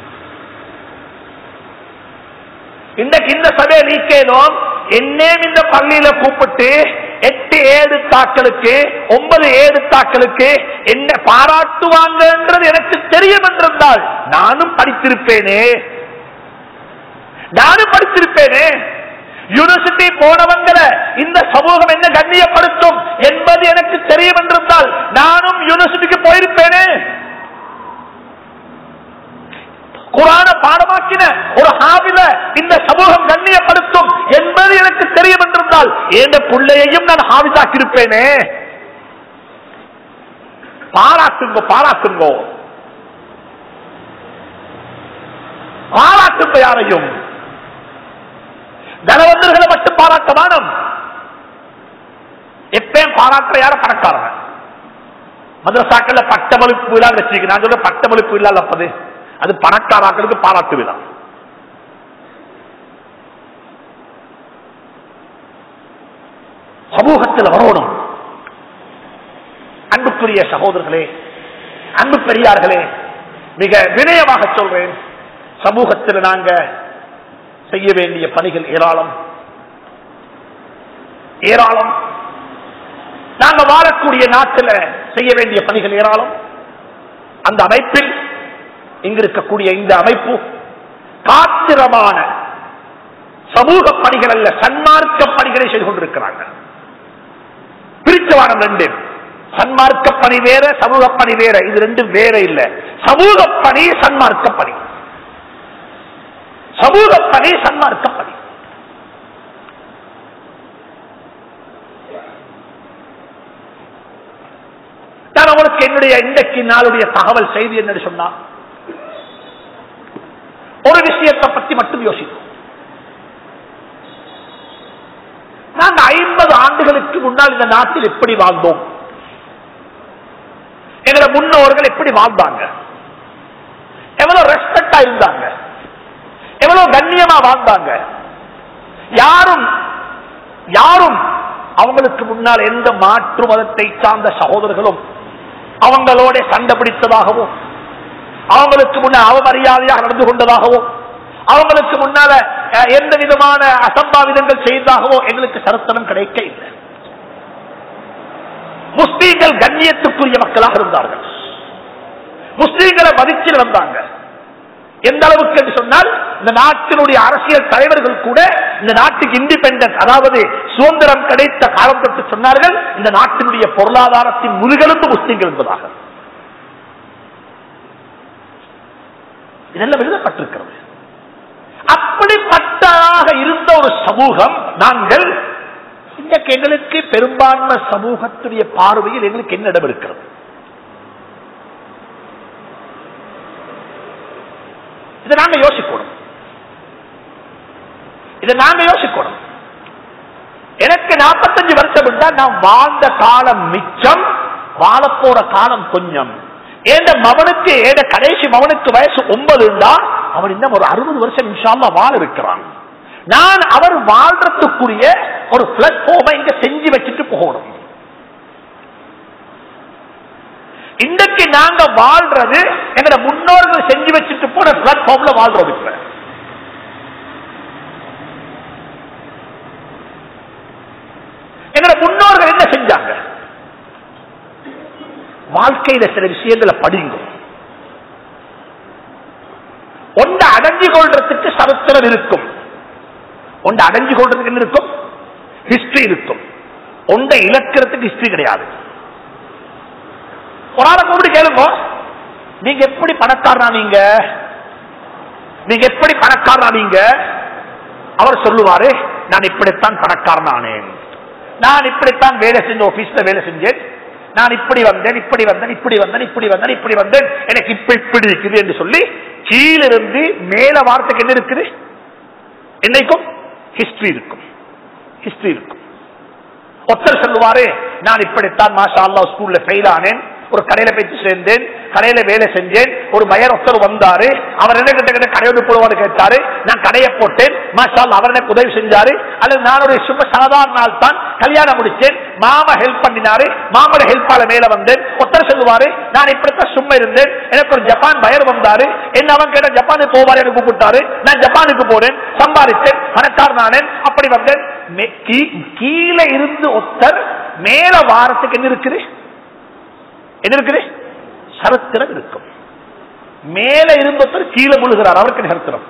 இன்றைக்கு இந்த சபையை நீக்கேனோம் என்னேம் இந்த பள்ளியில கூப்பிட்டு எட்டு ஏழு தாக்களுக்கு ஒன்பது ஏழு தாக்களுக்கு என்ன பாராட்டுவாங்கன்றது எனக்கு தெரியும் என்றிருந்தால் நானும் படித்திருப்பேனே நானும் படித்திருப்பேனே யூனிவர்சிட்டி போனவங்களை இந்த சமூகம் என்ன கண்ணியப்படுத்தும் என்பது எனக்கு தெரியும் என்றிருந்தால் நானும் யூனிவர்சிட்டிக்கு போயிருப்பேனே குரான பாடமாக்கின ஒரு ஹாபில இந்த சமூகம் கண்ணியப்படுத்தும் என்பது எனக்கு தெரியும் என்றிருந்தால் எந்த பிள்ளையையும் நான் ஹாபிதாக்கிருப்பேனே பாராட்டுங்கோ பாராட்டுங்கோ பாராட்டுங்க யாரையும் தனவந்தர்களை மட்டும் பாராட்ட வானம் எப்பயும் பாராட்டுற யார பணக்காரன் மதரசாக்கள்ல பட்டமளிப்பு விழா வச்சிருக்கு நான் சொல்ற பட்டமளிப்பு விழா அப்பது அது பணக்காராக்களுக்கு பாராட்டு விழா சமூகத்தில் வரணும் அன்புக்குரிய சகோதரர்களே அன்பு பெரியார்களே மிக வினயமாக சொல்றேன் சமூகத்தில் நாங்க செய்ய வேண்டிய பணிகள் ஏராளம் ஏராளம் நாங்க வாழக்கூடிய நாட்டில் செய்ய வேண்டிய பணிகள் ஏராளம் அந்த அமைப்பில் இங்கு இருக்கக்கூடிய இந்த அமைப்பு காத்திரமான சமூக பணிகள் அல்ல சன்மார்க்க பணிகளை செய்து கொண்டிருக்கிறாங்க பிரிச்சவானம் ரெண்டு சன்மார்க்க பணி வேற சமூக பணி வேற இது ரெண்டும் வேற இல்ல சமூக பணி சன்மார்க்க பணி சமூக பணி சன்மார்க்க பணி நான் உங்களுக்கு என்னுடைய இன்றைக்கு நாளுடைய தகவல் செய்தி என்ன சொன்னா ஒரு விஷயத்தை பத்தி மட்டும் யோசிக்கும் நாங்க ஐம்பது ஆண்டுகளுக்கு முன்னால் இந்த நாட்டில் எப்படி வாழ்ந்தோம் எங்களோட முன்னோர்கள் எப்படி வாழ்ந்தாங்க எவ்வளவு ரெஸ்பெக்டா இருந்தாங்க எவ்வளவு கண்ணியமா வாழ்ந்தாங்க யாரும் யாரும் அவங்களுக்கு முன்னால் எந்த மாற்று மதத்தை சார்ந்த சகோதரர்களும் அவங்களோட சண்டை பிடித்ததாகவும் அவங்களுக்கு முன்னால் அவமரியாதையாக நடந்து கொண்டதாகவும் அவங்களுக்கு முன்னால அஹ், எந்த விதமான அசம்பாவிதங்கள் செய்ததாகவோ எங்களுக்கு சரித்திரம் கிடைக்க இல்லை முஸ்லீம்கள் கண்ணியத்துக்குரிய மக்களாக இருந்தார்கள் முஸ்லீம்களை மதிச்சு வந்தாங்க எந்த அளவுக்கு என்று சொன்னால் இந்த நாட்டினுடைய அரசியல் தலைவர்கள் கூட இந்த நாட்டுக்கு இண்டிபெண்டன்ட் அதாவது சுதந்திரம் கிடைத்த காலம் தொட்டு சொன்னார்கள் இந்த நாட்டினுடைய பொருளாதாரத்தின் முதுகெலும்பு முஸ்லீம்கள் என்பதாக இதெல்லாம் எழுதப்பட்டிருக்கிறது அப்படிப்பட்டதாக இருந்த ஒரு சமூகம் நாங்கள் இன்றைக்கு எங்களுக்கு பெரும்பான்மை சமூகத்துடைய பார்வையில் எங்களுக்கு என்ன இடம் இருக்கிறது இதை நாங்க யோசிக்கணும் இதை நாங்க யோசிக்கணும் எனக்கு 45 வருஷம் இருந்தா நான் வாழ்ந்த காலம் மிச்சம் வாழப்போற காலம் கொஞ்சம் ஏந்த மவனுக்கு ஏத கடைசி மவனுக்கு வயசு ஒன்பது இருந்தா அவன் இன்னும் ஒரு அறுபது வருஷம் இன்ஷால்லா வாழ இருக்கிறான் நான் அவர் வாழ்றதுக்குரிய ஒரு பிளாட்ஃபார்மை இங்க செஞ்சு வச்சுட்டு போகணும் இன்றைக்கு நாங்க வாழ்றது எங்க முன்னோர்கள் செஞ்சு வச்சுட்டு போன பிளாட்ஃபார்ம்ல வாழ்றோம் இப்ப எங்க முன்னோர்கள் என்ன செஞ்சாங்க வாழ்க்கையில சில விஷயங்களை படிங்க ஒன்று அடைஞ்சு கொள்றதுக்கு சரித்திரம் இருக்கும் ஒன்று அடைஞ்சு கொள்றதுக்கு என்ன இருக்கும் ஹிஸ்டரி இருக்கும் ஒன்றை இழக்கிறதுக்கு ஹிஸ்டரி கிடையாது ஒரு ஆளை கூப்பிட்டு கேளுங்க நீங்க எப்படி பணக்காரனா நீங்க நீங்க எப்படி பணக்காரனா நீங்க அவர் சொல்லுவாரு நான் இப்படித்தான் பணக்காரனானேன் நான் இப்படித்தான் வேலை செஞ்ச ஆபீஸ்ல வேலை செஞ்சேன் நான் இப்படி வந்தேன் இப்படி வந்தேன் இப்படி வந்தேன் இப்படி வந்தேன் இப்படி வந்தேன் எனக்கு இப்ப இப்படி இருக்குது என்று சொல்லி கீழிருந்து மேல வார்த்தைக்கு என்ன இருக்குது என்னைக்கும் ஹிஸ்டரி இருக்கும் ஹிஸ்டரி இருக்கும் ஒருத்தர் சொல்லுவாரு நான் இப்படித்தான் மாஷா அல்லா ஸ்கூல்ல ஃபெயில் ஆனேன் ஒரு கடையில போயிட்டு சேர்ந்தேன் கடையில வேலை செஞ்சேன் ஒரு மயர் ஒருத்தர் வந்தாரு அவர் என்ன கிட்ட கிட்ட கடையோடு போடுவாரு கேட்டாரு நான் கடையை போட்டேன் மாஷா அல்லா அவர் எனக்கு உதவி செஞ்சாரு அல்லது நான் ஒரு சும்மா சாதாரண நாள் தான் கல்யாணம் முடிச்சேன் மாமா ஹெல்ப் பண்ணினாரு மாமோட ஹெல்ப்பால மேல வந்தேன் ஒருத்தர் சொல்லுவாரு நான் இப்படித்தான் சும்மா இருந்தேன் எனக்கு ஒரு ஜப்பான் பயர் வந்தாரு என்ன அவன் கேட்ட ஜப்பானுக்கு போவாரு எனக்கு கூப்பிட்டாரு நான் ஜப்பானுக்கு போறேன் சம்பாதித்தேன் பணக்காரன் நானேன் அப்படி வந்தேன் மே- கீ- கீழே இருந்து ஒருத்தர் மேல வாரத்துக்கு என்ன இருக்குது என்ன இருக்குது சரித்திரம் இருக்கும் மேல இருந்தொருத்தர் கீழே முழுகிறார் அவருக்கு என்ன சரித்திரம்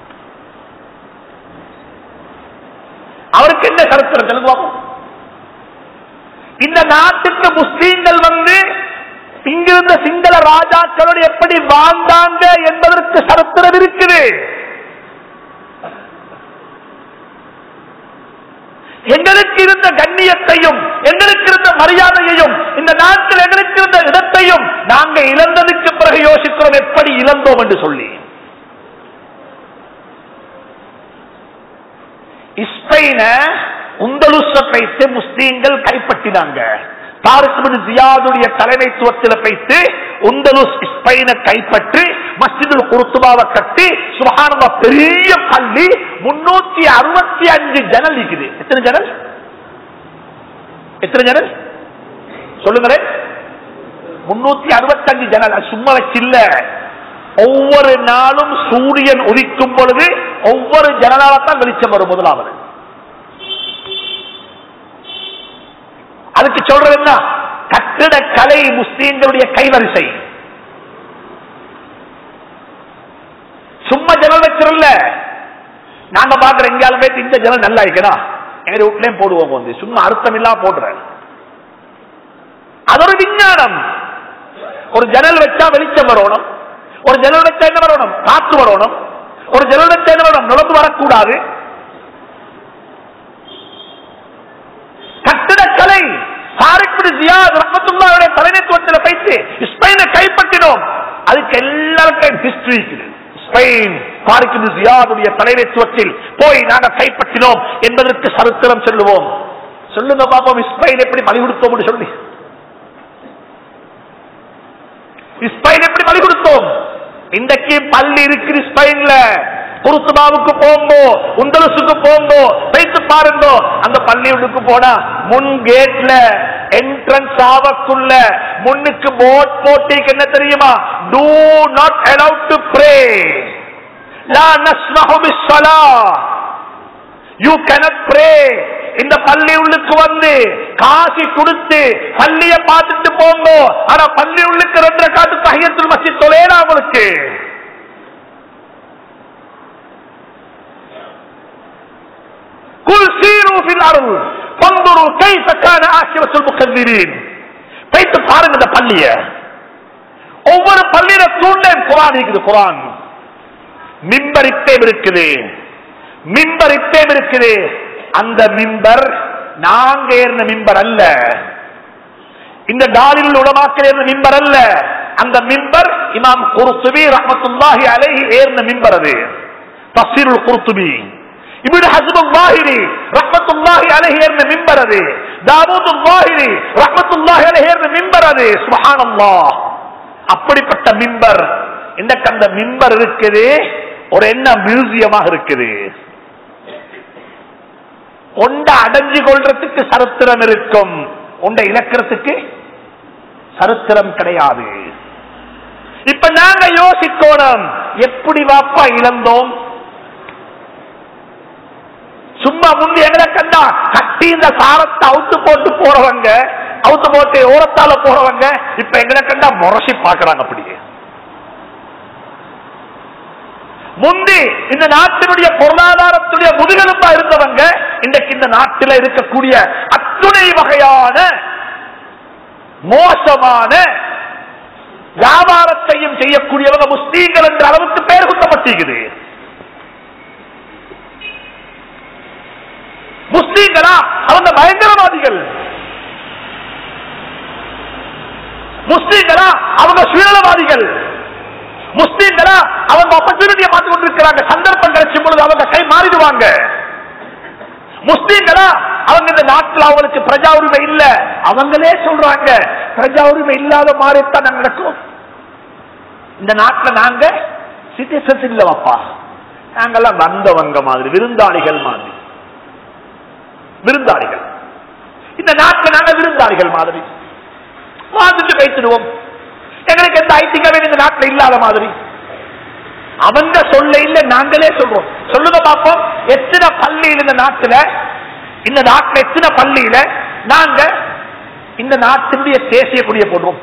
அவருக்கு என்ன சரித்திரம் சொல்லுங்க பாப்போம். இந்த நாட்டுக்கு முஸ்லீம்கள் வந்து இங்கிருந்த சிங்கள ராஜாக்களோடு எப்படி வாழ்ந்தாங்க என்பதற்கு சரித்திரம் இருக்குது எங்களுக்கு இருந்த கண்ணியத்தையும் எங்களுக்கு இருந்த மரியாதையையும் இந்த நாட்டில் எங்களுக்கு இருந்த இடத்தையும் நாங்க இழந்ததுக்கு பிறகு யோசிக்கிறோம் எப்படி இழந்தோம் என்று சொல்லி ஸ்பெயின உந்தலுச வைத்து முஸ்லீம்கள் கைப்பற்றினாங்க தாரிக் ஜியாதுடைய தலைமைத்துவத்தில் வைத்து உந்தலுஸ் ஸ்பெயினை கைப்பற்றி மஸ்ஜிதுல் குருத்துபாவை கட்டி சுபஹானல்லா பெரிய பள்ளி முன்னூத்தி அறுபத்தி அஞ்சு ஜன்னல் இருக்குது எத்தனை ஜன்னல் எத்தனை ஜன்னல் சொல்லுங்களேன் முன்னூத்தி அறுபத்தஞ்சு ஜன்னல் அது சும்மா வச்சில்ல ஒவ்வொரு நாளும் சூரியன் உதிக்கும் பொழுது ஒவ்வொரு ஜனலால்தான் வெளிச்சம் வரும் முதலாவது அதுக்கு சொல்றது என்ன கட்டிட கலை முஸ்லீம்களுடைய கைவரிசை சும்மா ஜனல் வச்சிடல நாங்க பாக்குற எங்கேயாலுமே இந்த ஜனல் நல்லா இருக்கணும் எங்க வீட்லயும் போடுவோம் வந்து சும்மா அர்த்தம் இல்லாம போடுறேன் அது ஒரு விஞ்ஞானம் ஒரு ஜன்னல் வச்சா வெளிச்சம் வரணும் ஒரு ஜன்னல் வச்சா என்ன வரணும் காத்து வரணும் ஒரு ஜன்னல் வச்சா என்ன வரணும் நுழைந்து வரக்கூடாது கட்டிடக்கலை ரஹமத்துல்லாவுடைய தலைமைத்துவத்தில் வைத்து ஸ்பெயினை கைப்பற்றினோம் அதுக்கு எல்லாருக்கும் ஹிஸ்டரி இருக்குது ஸ்பெயின் தாரிக் ஜியாதுடைய தலைமைத்துவத்தில் போய் நாங்கள் கைப்பற்றினோம் என்பதற்கு சரித்திரம் சொல்லுவோம் சொல்லுங்க பாப்போம் ஸ்பெயின் எப்படி பலி கொடுத்தோம் சொல்லி ஸ்பெயின் எப்படி பலி கொடுத்தோம் இன்றைக்கு பள்ளி இருக்கு ஸ்பெயின்ல குருத்துபாவுக்கு போங்கோ உந்தலுசுக்கு போங்கோ வைத்து பாருங்க அந்த பள்ளியுக்கு போனா முன் கேட்ல என்ட்ரன்ஸ் ஆவக்குள்ள முன்னுக்கு போர்ட் போட்டிக்கு என்ன தெரியுமா do not allowed to pray லா நஸ்மஹு பிஸ்ஸலா யூ cannot pray இந்த பள்ளி உள்ளுக்கு வந்து காசி கொடுத்து பள்ளிய பார்த்துட்டு போங்க ஆனா பள்ளி உள்ளுக்கு ரெண்டு காட்டு தஹியத்துல் மஸ்ஜித் தொலைடா உங்களுக்கு குல் சீரு ஃபில் அருள் பந்துரு கைஃப கான ஆக்கிரத்துல் முகல்லிரீன் வைத்து பாருங்க இந்த பள்ளிய ஒவ்வொரு பள்ளியில தூண்டேன் குரான் இருக்குது குரான் மிம்பர் இப்பேம் இருக்குது மிம்பர் இப்பேம் இருக்குது அந்த மிம்பர் நாங்க ஏறின மிம்பர் அல்ல இந்த டாலில் உடமாக்கல் ஏறின மிம்பர் அல்ல அந்த மிம்பர் இமாம் குருத்துபி ரஹமத்துல்லாஹி அலைஹி ஏறின மிம்பர் அது தஃசீருல் குருத்துபி இப்னு ஹஸ்ம் வாஹிரி ரஹ்மத்துல்லாஹி அலைஹி ஏறின மிம்பர் அது தாவூத் வாஹிரி ரஹ்மத்துல்லாஹி அலைஹி ஏறின மிம்பர் அது சுப்ஹானல்லாஹ் அப்படிப்பட்ட மிம்பர் இன்னைக்கு அந்த மிம்பர் இருக்குது ஒரு என்ன மியூசியமாக இருக்குது ஒண்ட அடைஞ்சு கொள்றதுக்கு சரித்திரம் இருக்கும் உண்ட இழக்கிறதுக்கு சரித்திரம் கிடையாது இப்ப நாங்க யோசிக்கணும் எப்படி வாப்பா இழந்தோம் சும்மா முந்தி எங்களை கண்டா கட்டி இந்த சாரத்தை அவுத்து போட்டு போறவங்க அவுத்து போட்டு ஓரத்தால போறவங்க இப்ப எங்களை கண்டா முரசி பாக்குறாங்க அப்படியே முந்தி இந்த நாட்டினுடைய பொருளாதாரத்துடைய முதுகெலும்பா இருந்தவங்க இன்றைக்கு இந்த நாட்டில் இருக்கக்கூடிய அத்துணை வகையான மோசமான வியாபாரத்தையும் செய்யக்கூடியவங்க முஸ்லீம்கள் என்ற அளவுக்கு பெயர் குத்தப்பட்டிருக்குது முஸ்லீம்களா அவங்க பயங்கரவாதிகள் முஸ்லீம்களா அவங்க சுயநலவாதிகள் முஸ்லீம்களா அவங்க ஆப்பர்ச்சுனிட்டியை பார்த்து கொண்டிருக்கிறாங்க சந்தர்ப்பம் கிடைச்சும் பொழுது அவங்க கை மாறிடுவாங்க முஸ்லீம்களா அவங்க இந்த நாட்டில் அவங்களுக்கு பிரஜா உரிமை இல்ல அவங்களே சொல்றாங்க பிரஜா உரிமை இல்லாத மாதிரித்தான் நாங்க நடக்கும் இந்த நாட்டில் நாங்க சிட்டிசன்ஸ் இல்லவாப்பா நாங்கெல்லாம் வந்தவங்க மாதிரி விருந்தாளிகள் மாதிரி விருந்தாளிகள் இந்த நாட்டில் நாங்க விருந்தாளிகள் மாதிரி வாழ்ந்துட்டு வைத்துடுவோம் எங்களுக்கு எந்த ஐட்டிங்கவே இந்த நாட்டில் இல்லாத மாதிரி அவங்க சொல்ல இல்ல நாங்களே சொல்றோம் சொல்லுங்க பார்ப்போம் எத்தனை பள்ளியில் இந்த நாட்டுல இந்த நாட்டில் எத்தனை பள்ளியில நாங்க இந்த நாட்டினுடைய தேசிய கொடியை போடுறோம்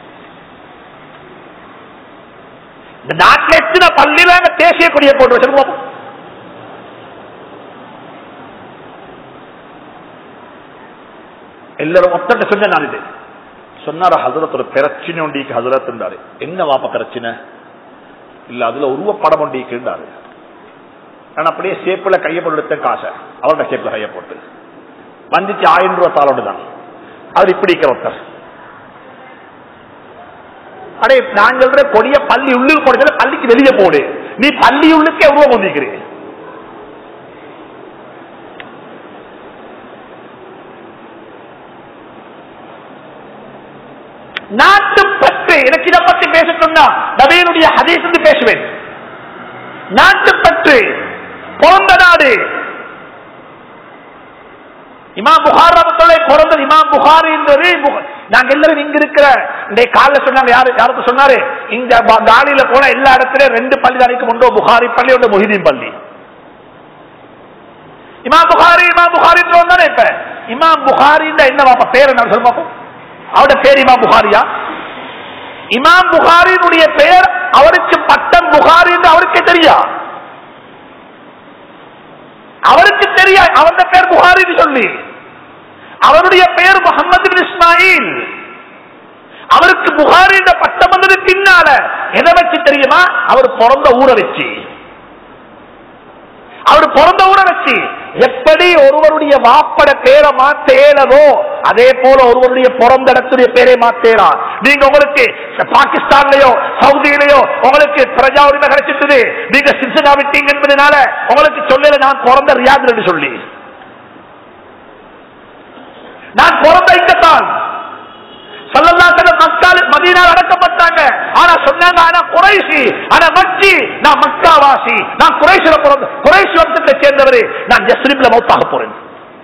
இந்த நாட்டில் எத்தனை பள்ளியில நாங்க தேசிய கொடியை போடுறோம் சொல்லுங்க பார்ப்போம். எல்லாரும் ஒத்தட்ட சொன்ன நான் இது சொன்னார ஹசரத் ஒரு பிரச்சனை ஒண்டிக்கு ஹசரத் இருந்தாரு என்ன வாப்ப பிரச்சனை இல்ல அதுல உருவப்படம் ஒண்டிக்குண்டாரு நான் அப்படியே சேப்புல கைய போட்டு எடுத்த காசை அவரோட சேப்புல கைய போட்டு வந்துச்சு ஆயிரம் ரூபாய் தாளோடு தான் அவர் இப்படி இருக்கிற ஒருத்தர் அடே நான் சொல்ற கொடிய பள்ளி உள்ளுக்கு போடுறது பள்ளிக்கு வெளியே போடு நீ பள்ளி உள்ளுக்கே உருவம் கொண்டிருக்கிறேன் நாட்டுப்பற்று எனக்கு இதை பத்தி பேச சொன்னா நவீனுடைய ஹதீஸ் என்று பேசுவேன் நாட்டுப்பற்று பிறந்த நாடு இமாம் புகார் ரஹ்மத்துல்லாஹி பிறந்தது இமாம் புகாரி என்பது புக- நாங்க எல்லாரும் இங்க இருக்கிற இந்த காலைல சொன்னாங்க யாரு யாருக்கு சொன்னாரு இந்த ப- காலியில போன எல்லா இடத்துலயும் ரெண்டு பள்ளி தான் இருக்கும் ஒன்று புகாரி பள்ளி ஒன்று மொஹிதீன் பள்ளி இமாம் புகாரி இமாம் புகாரி தானே இப்ப இமாம் புகாரி என்ன பாப்பா பேர் என்ன சொல்ல பாப்போம் அவருடைய பேர் இமாம் புகாரியா இமாம் புகாரினுடைய பெயர் அவருக்கு பட்டம் புகாரி என்று அவருக்கே தெரியா அவருக்கு தெரியா அவருடைய பேர் புகாரின்னு சொல்லி அவருடைய பெயர் முகமது பின் இஸ்மாயில் அவருக்கு புகாரி என்ற பட்டம் வந்தது பின்னால எதை வச்சு தெரியுமா அவர் பிறந்த ஊரை வச்சு அவர் பிறந்த ஊரை வச்சு எப்படி ஒருவருடைய வாப்பட பேரை மாத்தேலவோ அதே போல ஒருவருடைய பிறந்த இடத்துடைய பேரை மாத்தேலாம் நீங்க உங்களுக்கு பாகிஸ்தான்லயோ சவுதியிலயோ உங்களுக்கு பிரஜா உரிமை கிடைச்சிட்டது நீங்க சின்சனா விட்டீங்க என்பதனால உங்களுக்கு சொல்லல நான் பிறந்த ரியாத் என்று சொல்லி நான் பிறந்த இங்கத்தான் சொல்லலாம் மக்கள் மதியனால் அடக்கப்பட்டாங்க ஆனா சொன்னாங்க ஆனா குறைசி ஆனா மக்கி நான் மக்காவாசி நான் குறைசில பிறந்த குறைசி வம்சத்தை சேர்ந்தவர் நான் ஜஸ்ரீப்ல மௌத்தாக போறேன்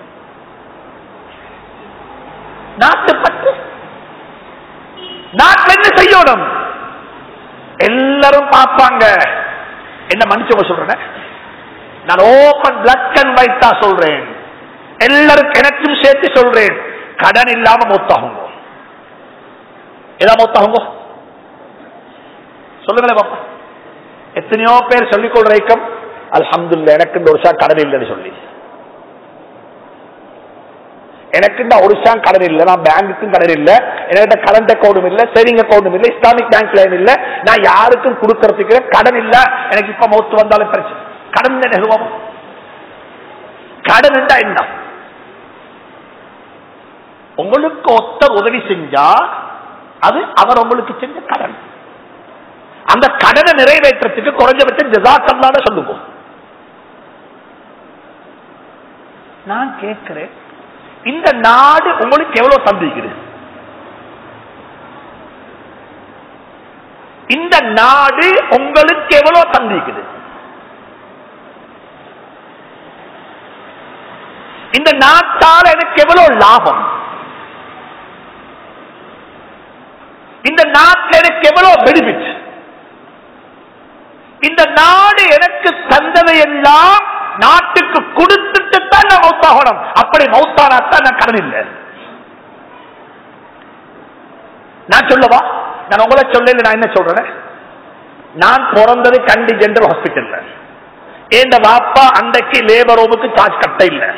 நாட்டு பற்று நாட்டில் என்ன செய்யணும் எல்லாரும் பார்ப்பாங்க என்ன மன்னிச்சவங்க சொல்றேன் நான் ஓபன் பிளக் அண்ட் வைத்தா சொல்றேன் எல்லாருக்கும் எனக்கும் சேர்த்து சொல்றேன் கடன் இல்லாம மொத்தாகுங்க ஏதா மொத்தாகுங்க சொல்லுங்களேன் பாப்பா எத்தனையோ பேர் சொல்லிக் கொள்ற ஐக்கம் அல்ஹம்துல்ல எனக்கு இந்த ஒரு ஷா கடன் இல்லைன்னு சொல்லி எனக்கு இந்த ஒரு ஷா கடன் இல்லை நான் பேங்குக்கும் கடன் இல்லை என்கிட்ட கரண்ட் அக்கௌண்டும் இல்லை சேவிங் அக்கௌண்டும் இல்லை இஸ்லாமிக் பேங்க் லைன் இல்லை நான் யாருக்கும் கொடுக்கறதுக்கு கடன் இல்ல எனக்கு இப்ப மௌத்து வந்தாலும் பிரச்சனை கடன் நிறுவம் கடன் என்றா என்ன உங்களுக்கு ஒத்தர் உதவி செஞ்சா அது அவர் உங்களுக்கு செஞ்ச கடன் அந்த கடனை நிறைவேற்றத்துக்கு குறைஞ்சபட்சம் ஜசாக்கல்லாத சொல்லுங்க நான் கேட்கிறேன் இந்த நாடு உங்களுக்கு எவ்வளவு சந்திக்குது இந்த நாடு உங்களுக்கு எவ்வளவு சந்திக்குது இந்த நாட்டால் எனக்கு எவ்வளவு லாபம் இந்த நாட்டில் எனக்கு எவ்வளவு பெனிஃபிட் இந்த நாடு எனக்கு தந்ததை எல்லாம் நாட்டுக்கு கொடுத்துட்டு தான் நான் மௌத்தாகணும் அப்படி மௌத்தானாத்தான் நான் கடன் இல்லை நான் சொல்லவா நான் உங்களை சொல்லல நான் என்ன சொல்றேன் நான் பிறந்தது கண்டி ஜெனரல் ஹாஸ்பிட்டல்ல என் வாப்பா அன்றைக்கு லேபர் ரூமுக்கு சார்ஜ் கட்ட இல்லை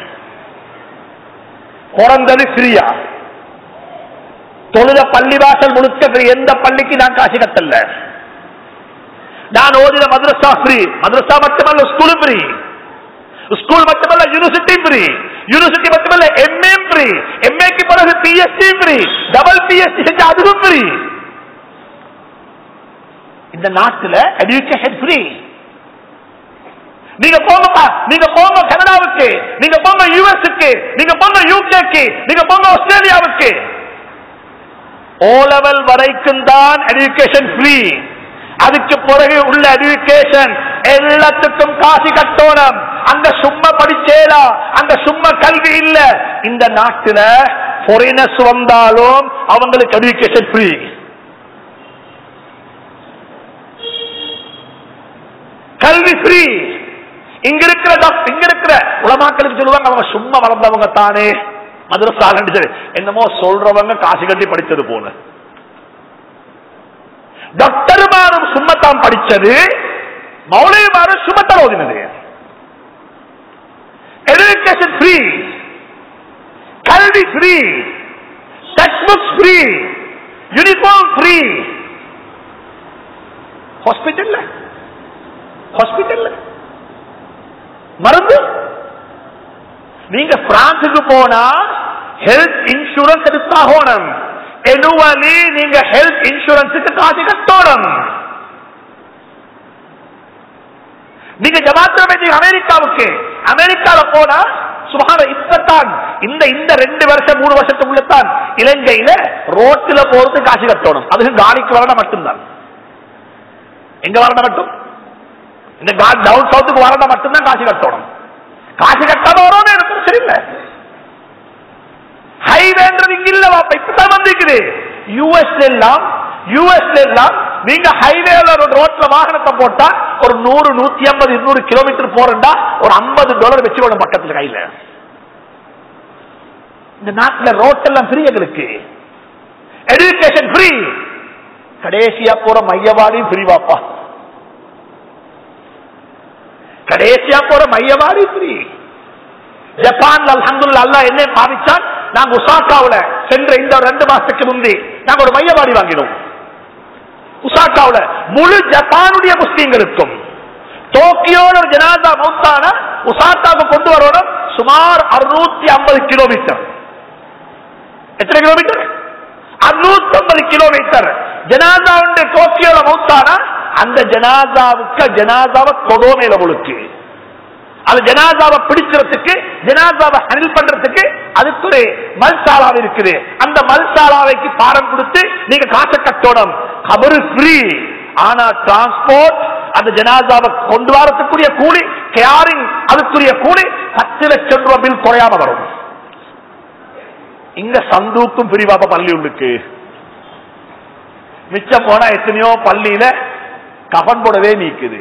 பிறந்தது ஃப்ரீயா தொழுத பள்ளிவாசல் முழுக்க free. எந்த பள்ளிக்கு நான் காசு கட்டல நான் ஓதின மദ്രസா ஃப்ரீ மദ്രസா மட்டுமல்ல ஸ்கூல் ஃப்ரீ ஸ்கூல் மட்டுமல்ல யூனிவர்சிட்டி ஃப்ரீ யூனிவர்சிட்டி மட்டுமல்ல எம்ஏ ஃப்ரீ எம்ஏக்கு பிறகு பிஎஸ்சி ஃப்ரீ டபுள் பிஎஸ்சி செஞ்ச அதுவும் ஃப்ரீ இந்த நாட்டுல எஜுகேஷன் ஃப்ரீ நீங்க போங்கப்பா நீங்க போங்க கனடாவுக்கு நீங்க போங்க யூஎஸ்க்கு நீங்க போங்க யூகேக்கு நீங்க போங்க ஆஸ்திரேலியாவுக்கு ஓ லெவல் வரைக்கும் தான் எஜுகேஷன் ஃப்ரீ அதுக்கு பிறகு உள்ள எஜுகேஷன் எல்லாத்துக்கும் காசு கட்டோணும் அங்க சும்மா படிச்சேலா அங்க சும்மா கல்வி இல்ல இந்த நாட்டுல foreigners வந்தாலும் அவங்களுக்கு எஜுகேஷன் ஃப்ரீ கல்வி ஃப்ரீ இங்க இருக்கிற doc- இங்க இருக்கிற உலமாக்களுக்கு சொல்லுவாங்க அவங்க சும்மா வளர்ந்தவங்க தானே மதுரசா என்னமோ சொல்றவங்க காசு கட்டி படிச்சது போல டாக்டர்மாரும் சும்மத்தான் படிச்சது மௌலிமாரும் சும்மத்தான் ஓதினது எஜுகேஷன் ஃப்ரீ கல்வி free text books free uniform free ஹாஸ்பிட்டல்ல ஹாஸ்பிட்டல்ல மருந்து நீங்க பிரான்சுக்கு போனா ஹெல்த் இன்சூரன்ஸ் எடுத்தாகணும் எனுவலி நீங்க ஹெல்த் இன்சூரன்ஸுக்கு காசு கட்டணும் நீங்க ஜமாத்திர அமெரிக்காவுக்கு அமெரிக்கால போனா சுகார இப்பத்தான் இந்த இந்த ரெண்டு வருஷம் மூணு வருஷத்துக்குள்ளத்தான் இலங்கையில ரோட்டில போறது காசு கட்டணும் அதுக்கு காலிக்கு வரணும் மட்டும்தான் எங்க வரணும் மட்டும் இந்த டவுன் சவுத்துக்கு வரணும் மட்டும்தான் காசு கட்டணும் காசு கட்டாம வரோன்னு எனக்கு சரியில்லை ஹைவேன்றது இங்க இல்ல வாப்பா இப்பதான் வந்திருக்குது யூஎஸ்ல எல்லாம் யூஎஸ்ல எல்லாம் நீங்க ஹைவேல ரோட்ல வாகனத்தை போட்டா ஒரு நூறு நூத்தி ஐம்பது இருநூறு கிலோமீட்டர் போறா ஒரு ஐம்பது டாலர் வச்சுக்கணும் பக்கத்துல கையில இந்த நாட்டுல ரோட் எல்லாம் ஃப்ரீ எங்களுக்கு எஜுகேஷன் ஃப்ரீ கடைசியா போற மையவாடியும் ஃப்ரீ வாப்பா கடைசியா போற மையவாடி ஃப்ரீ ஜப்பான்ல அல்ஹம்துலில்லாஹ் அல்லாஹ் என்ன பாவிச்சான் நாங்க உசாக்காவுல சென்ற இந்த ரெண்டு மாசத்துக்கு முந்தி நாங்க ஒரு மையவாடி வாங்கினோம் உசாக்காவுல முழு ஜப்பானுடைய முஸ்லீம்களுக்கும் டோக்கியோல ஒரு ஜனாதா மௌத்தான உசாக்காவுக்கு கொண்டு வரணும் சுமார் அறுநூத்தி ஐம்பது கிலோமீட்டர் எத்தனை கிலோமீட்டர் அறுநூத்தி ஐம்பது கிலோமீட்டர் ஜனாதா உண்டு டோக்கியோல மௌத்தானா அந்த ஜனாதாவுக்கு ஜனாதாவை தொடோமையில முழுக்கு அது ஜனாதாவை பிடிக்கிறதுக்கு ஜனாதாவை ஹேண்டில் பண்றதுக்கு அதுக்கு ஒரு மல்சாலாவை இருக்குது அந்த மல்சாலாவைக்கு பாரம் கொடுத்து நீங்க காசை கட்டணும் கபரு ஃப்ரீ ஆனா டிரான்ஸ்போர்ட் அந்த ஜனாதாவை கொண்டு வரத்துக்குரிய கூலி கேரிங் அதுக்குரிய கூலி பத்து லட்சம் ரூபாய் பில் குறையாம வரும் இங்க சந்தூக்கும் பிரிவாப்ப பள்ளி உள்ளுக்கு மிச்சம் போனா எத்தனையோ பள்ளியில கபன் போடவே நீக்குது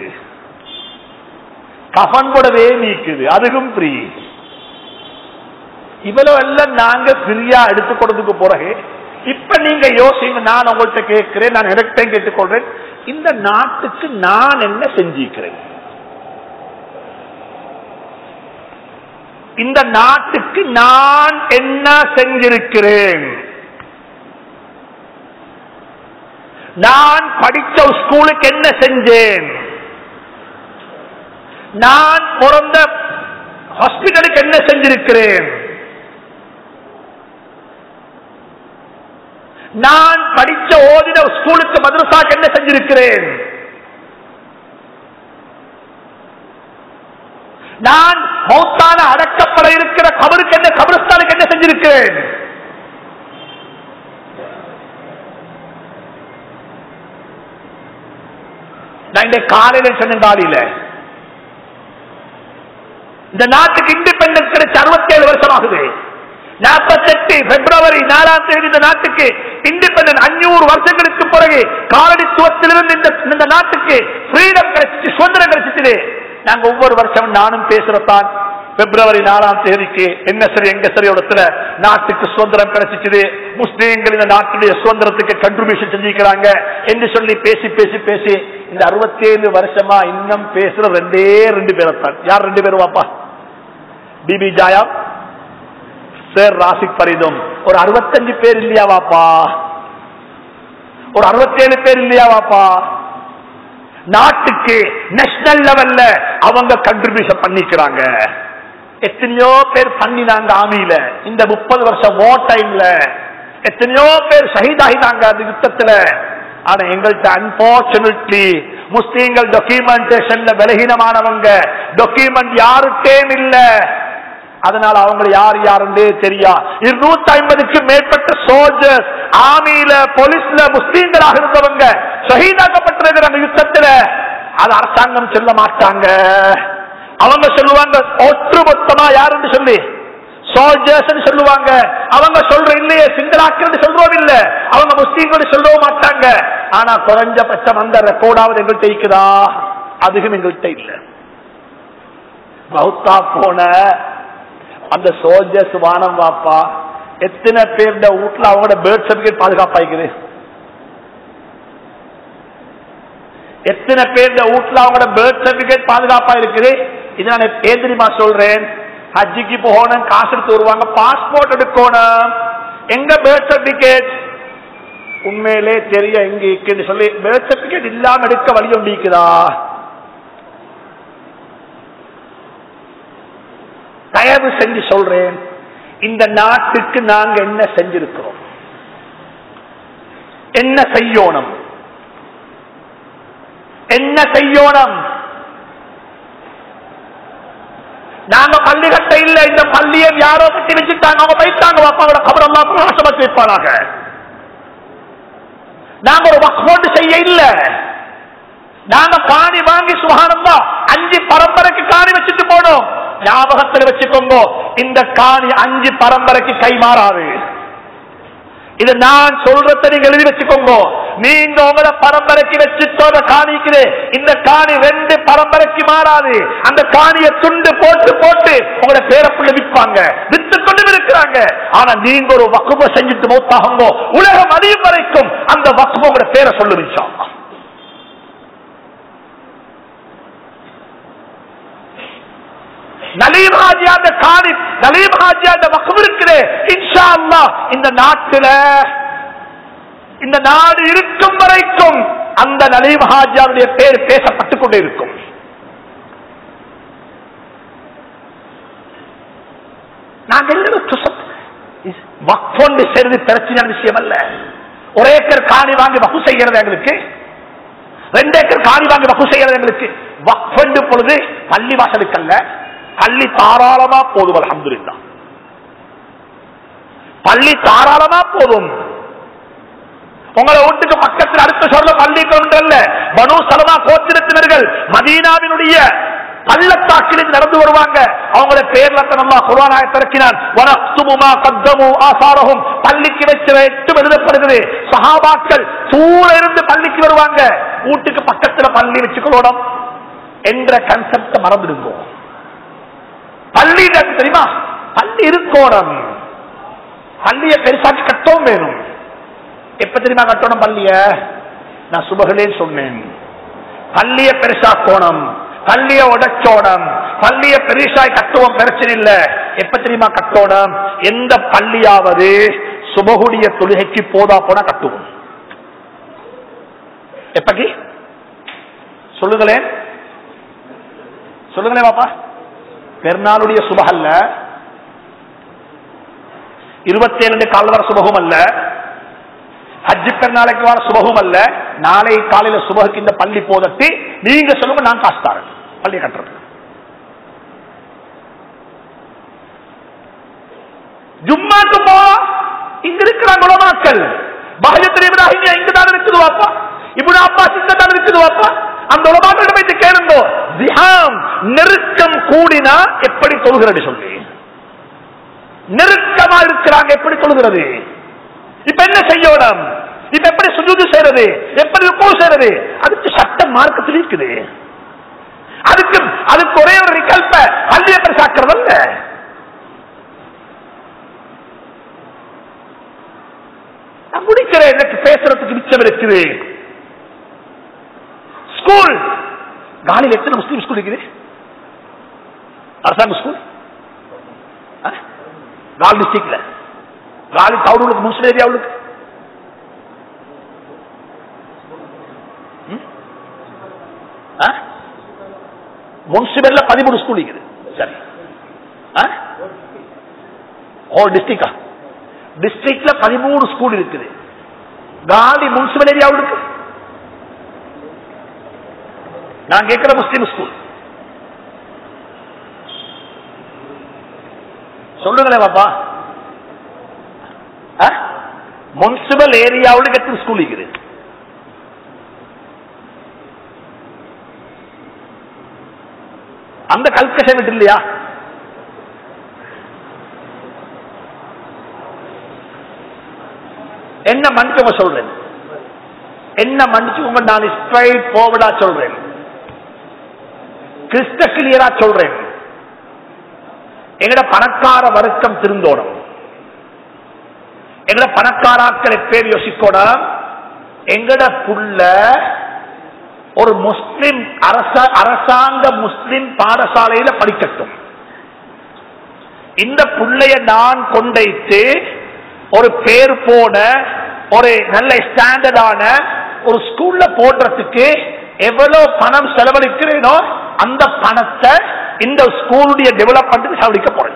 கஃன் போடவே நீக்குது அதுக்கும் ஃப்ரீ இவ்வளவு எல்லாம் நாங்க ஃப்ரீயா எடுத்துக்கொண்டதுக்கு பிறகு இப்ப நீங்க யோசிங்க நான் உங்கள்கிட்ட கேட்கிறேன் நான் எனக்கு கேட்டுக்கொள்றேன் இந்த நாட்டுக்கு நான் என்ன செஞ்சிருக்கிறேன் இந்த நாட்டுக்கு நான் என்ன செஞ்சிருக்கிறேன் நான் படிச்ச ஸ்கூலுக்கு என்ன செஞ்சேன் நான் பிறந்த ஹாஸ்பிட்டலுக்கு என்ன செஞ்சிருக்கிறேன் நான் படிச்ச ஓதின ஸ்கூலுக்கு மதரசாக்கு என்ன செஞ்சிருக்கிறேன் நான் மௌத்தான அடக்கப்பட இருக்கிற கபருக்கு என்ன கபரஸ்தானுக்கு என்ன செஞ்சிருக்கிறேன் நான் இந்த காலையில சொன்ன காலையில இந்த நாட்டுக்கு இண்டிபெண்டன்ஸ் கிடைச்ச அறுபத்தி ஏழு வருஷம் ஆகுது நாற்பத்தெட்டு பிப்ரவரி நாலாம் தேதி இந்த நாட்டுக்கு இண்டிபெண்டன்ட் அஞ்சூறு வருஷங்களுக்கு பிறகு காலனித்துவத்திலிருந்து இந்த இந்த நாட்டுக்கு ஃப்ரீடம் கிடைச்சிச்சு சுதந்திரம் கிடைச்சிச்சு நாங்க ஒவ்வொரு வருஷம் நானும் பேசுறதான் பிப்ரவரி நாலாம் தேதிக்கு என்ன சரி எங்க சரி இடத்துல நாட்டுக்கு சுதந்திரம் கிடைச்சிச்சு முஸ்லீம்கள் இந்த நாட்டுடைய சுதந்திரத்துக்கு கண்ட்ரிபியூஷன் செஞ்சிருக்கிறாங்க என்று சொல்லி பேசி பேசி பேசி இந்த அறுபத்தி ஏழு வருஷமா இன்னும் பேசுற ரெண்டே ரெண்டு பேரைத்தான் யார் ரெண்டு பேரும் வாப்பா பிபி ஜாயா சார் ராசிக் பரிதும் ஒரு அறுபத்தஞ்சு பேர் இல்லையா வாப்பா ஒரு அறுபத்தேழு பேர் இல்லையா வாப்பா நாட்டுக்கு நேஷனல் லெவல்ல அவங்க கண்ட்ரிபியூஷன் பண்ணிக்கிறாங்க எத்தனையோ பேர் பண்ணினாங்க ஆமியில இந்த முப்பது வருஷம் ஓ டைம்ல எத்தனையோ பேர் ஷஹீதாகினாங்க அந்த யுத்தத்துல ஆனா எங்கள்கிட்ட அன்போர்ச்சுனேட்லி முஸ்லீம்கள் டாக்குமெண்டேஷன்ல பலகீனமானவங்க டாக்குமெண்ட் யாருக்கேம் இல்ல அதனால அவங்க யார் யாருன்றே தெரியா இருநூத்தி ஐம்பதுக்கு மேற்பட்ட சோல்ஜர்ஸ் ஆர்மியில போலீஸ்ல முஸ்லீம்களாக இருந்தவங்க ஷஹீதாக்கப்பட்டிருக்கிற யுத்தத்துல அது அரசாங்கம் சொல்ல மாட்டாங்க அவங்க சொல்லுவாங்க ஒட்டுமொத்தமா யாருன்னு சொல்லி சோல்ஜர்ஸ் சொல்லுவாங்க அவங்க சொல்ற இல்லையே சிங்களாக்கள் சொல்றோம் இல்ல அவங்க முஸ்லீம்கள் சொல்லவும் மாட்டாங்க ஆனா குறைஞ்சபட்சம் அந்த ரெக்கார்டாவது எங்கள்கிட்ட இருக்குதா அதுவும் எங்கள்கிட்ட இல்ல பௌத்தா போன அந்த சோல்ஜர்ஸ் வானம் வாப்பா எத்தனை பேர் வீட்டுல அவங்களோட பேர்த் சர்டிபிகேட் பாதுகாப்பாய்க்குது எத்தனை பேர் வீட்டுல அவங்களோட பேர்த் சர்டிபிகேட் பாதுகாப்பா இருக்குது இது நான் ஏன் தெரியுமா சொல்றேன் ஹஜ்ஜிக்கு போகணும் காசு எடுத்து வருவாங்க பாஸ்போர்ட் எடுக்கணும் எங்க பேர்த் சர்டிபிகேட் உண்மையிலே தெரிய எங்க இருக்குன்னு சொல்லி பேர்த் சர்டிபிகேட் இல்லாம எடுக்க வழி ஒன்று இருக்குதா தயவு செஞ்சு சொல்றேன் இந்த நாட்டுக்கு நாங்க என்ன செஞ்சிருக்கிறோம் என்ன செய்யணும் என்ன செய்யணும் பள்ளி கட்ட இல்ல இந்த பள்ளியை யாரோ கட்டி வச்சுட்டாங்க அவங்க போயிட்டாங்க அப்பாவோட கபர் எல்லாம் நாசமத்து வைப்பானாங்க நாங்க ஒரு வக்ஃபோண்டு செய்ய இல்ல நாங்க காணி வாங்கி சுகானந்தா அஞ்சு பரம்பரைக்கு காணி வச்சுட்டு போனோம் ஞாபகத்தில் வச்சுக்கோங்க இந்த காணி அஞ்சு பரம்பரைக்கு கை மாறாது இது நான் சொல்றத நீங்க எழுதி வச்சுக்கோங்க நீங்க உங்கள பரம்பரைக்கு வச்சுட்டோட காணிக்குது இந்த காணி ரெண்டு பரம்பரைக்கு மாறாது அந்த காணியை துண்டு போட்டு போட்டு உங்களோட பேரப்புள்ள விற்பாங்க வித்து கொண்டு இருக்கிறாங்க ஆனா நீங்க ஒரு வக்குவ செஞ்சுட்டு மௌத்தாகுங்க உலகம் அழியும் வரைக்கும் அந்த வக்குவ உங்களோட பேரை சொல்லுவிச்சா நலீம் ஹாஜியா அந்த காணி நலீம் ஹாஜியா அந்த வக்கம் இருக்குது இன்ஷா அல்லாஹ் இந்த நாட்டுல இந்த நாடு இருக்கும் வரைக்கும் அந்த நலீம் ஹாஜியாவுடைய பேர் பேசப்பட்டுக் கொண்டே இருக்கும் நாங்கள் எல்லாரும் துசத் வக்ஃபோண்டு செய்வது பிரச்சனையான விஷயம் அல்ல ஒரு ஏக்கர் காணி வாங்கி வகு செய்கிறது எங்களுக்கு ரெண்டு ஏக்கர் காணி வாங்கி வகு செய்கிறது எங்களுக்கு வக்ஃபண்டு பொழுது பள்ளி வாசலுக்கு அல்ல பள்ளி தாராளமா போதும் அலமதுல்லா பள்ளி தாராளமா போதும் உங்களை வீட்டுக்கு பக்கத்தில் அடுத்த சொல்ல பள்ளி கொண்டல்ல மனு சலமா கோத்திரத்தினர்கள் மதீனாவினுடைய பள்ளத்தாக்கில் நடந்து வருவாங்க அவங்கள பேர்ல நம்ம குரானாய திறக்கினான் வனத்துமுமா கத்தமு ஆசாரகும் பள்ளிக்கு வச்சு எட்டு எழுதப்படுகிறது சஹாபாக்கள் தூர இருந்து பள்ளிக்கு வருவாங்க வீட்டுக்கு பக்கத்துல பள்ளி வச்சுக்கணும் என்ற கன்செப்ட மறந்துடுங்க பள்ளி எனக்கு தெரியுமா பள்ளி இருக்கோணம் பள்ளிய பெருசாக்கி கட்டவும் வேணும் எப்ப தெரியுமா கட்டணும் பள்ளிய நான் சுபகளே சொன்னேன் பள்ளிய பெருசாக்கோணம் பள்ளிய உடச்சோடம் பள்ளிய பெருசாய் கட்டுவோம் பிரச்சனை இல்ல எப்ப தெரியுமா கட்டோடம் எந்த பள்ளியாவது சுபகுடைய தொழுகைக்கு போதா போனா கட்டுவோம் எப்பக்கு சொல்லுங்களேன் சொல்லுங்களேன் பாப்பா பெருநாளுடைய சுபகல்ல இருபத்தி ஏழு கால வர சுபகம் அல்ல ஹஜ்ஜி பெருநாளைக்கு வர சுபகம் அல்ல நாளை காலையில சுபகுக்கு இந்த பள்ளி போதட்டு நீங்க சொல்லுங்க நான் காசு தரேன் பள்ளி கட்டுறது ஜும்மாக்கு போவா இங்க இருக்கிறாங்க உலமாக்கள் பகஜத்திரி இப்ராஹிமியா இங்க தான் இருக்குது வாப்பா இப்படி அப்பா இங்க தான் இருக்குது வாப்பா அந்த உலமாக்களிடம் வைத்து கேளுங்க திஹாம் நெருக்கம் கூடினா எப்படி தொழுகிறது சொல்லி நெருக்கமா இருக்கிறாங்க எப்படி தொழுகிறது இப்ப என்ன செய்யணும் இப்ப எப்படி சுஜூது செய்யறது எப்படி ருக்கு செய்யறது அதுக்கு சட்ட மார்க்கத்தில் இருக்குது அதுக்கு அதுக்கு ஒரே ஒரு விகல்ப பள்ளியை பெருசாக்குறது அல்ல நான் முடிக்கிறேன் எனக்கு பேசுறதுக்கு மிச்சம் இருக்குது ஸ்கூல் காலியில் எத்தனை முஸ்லீம் ஸ்கூல் இருக்குது அரசாங்க ஸ்கூல் கால் டிஸ்ட்ரிக்ட்ல காலி டவுனுக்கு முஸ்லிம் ஏரியாவுக்கு முன்சிபல்ல பதிமூணு ஸ்கூல் இருக்குது சரி ஹோல் டிஸ்ட்ரிக்டா டிஸ்ட்ரிக்ட்ல பதிமூணு ஸ்கூல் இருக்குது காலி முன்சிபல் ஏரியாவுக்கு நான் கேட்கிற முஸ்லீம் ஸ்கூல் சொல்லுங்களேன் பாப்பா முன்சிபல் ஏரியாவில் எத்தனை ஸ்கூல் இருக்குது அந்த கல்கஷன் விட்டு இல்லையா என்ன மன்னிச்சவங்க சொல்றேன் என்ன மன்னிச்சுக்கோங்க நான் ஸ்ட்ரைட் போவடா சொல்றேன் கிறிஸ்ட கிளியரா சொல்றேன் எங்கட பணக்கார வர்க்கம் திருந்தோணும் எங்கட பணக்காராக்கள் பேர் யோசிக்கணும் எங்கட புள்ள ஒரு முஸ்லிம் அரசாங்க முஸ்லிம் பாடசாலையில படிக்கட்டும் இந்த புள்ளைய நான் கொண்டைத்து ஒரு பேர் போன ஒரு நல்ல ஸ்டாண்டர்டான ஒரு ஸ்கூல்ல போடுறதுக்கு எவ்வளவு பணம் செலவழிக்கிறேனோ அந்த பணத்தை இந்த ஸ்கூலுடைய டெவலப்மெண்ட் செலவழிக்க போறேன்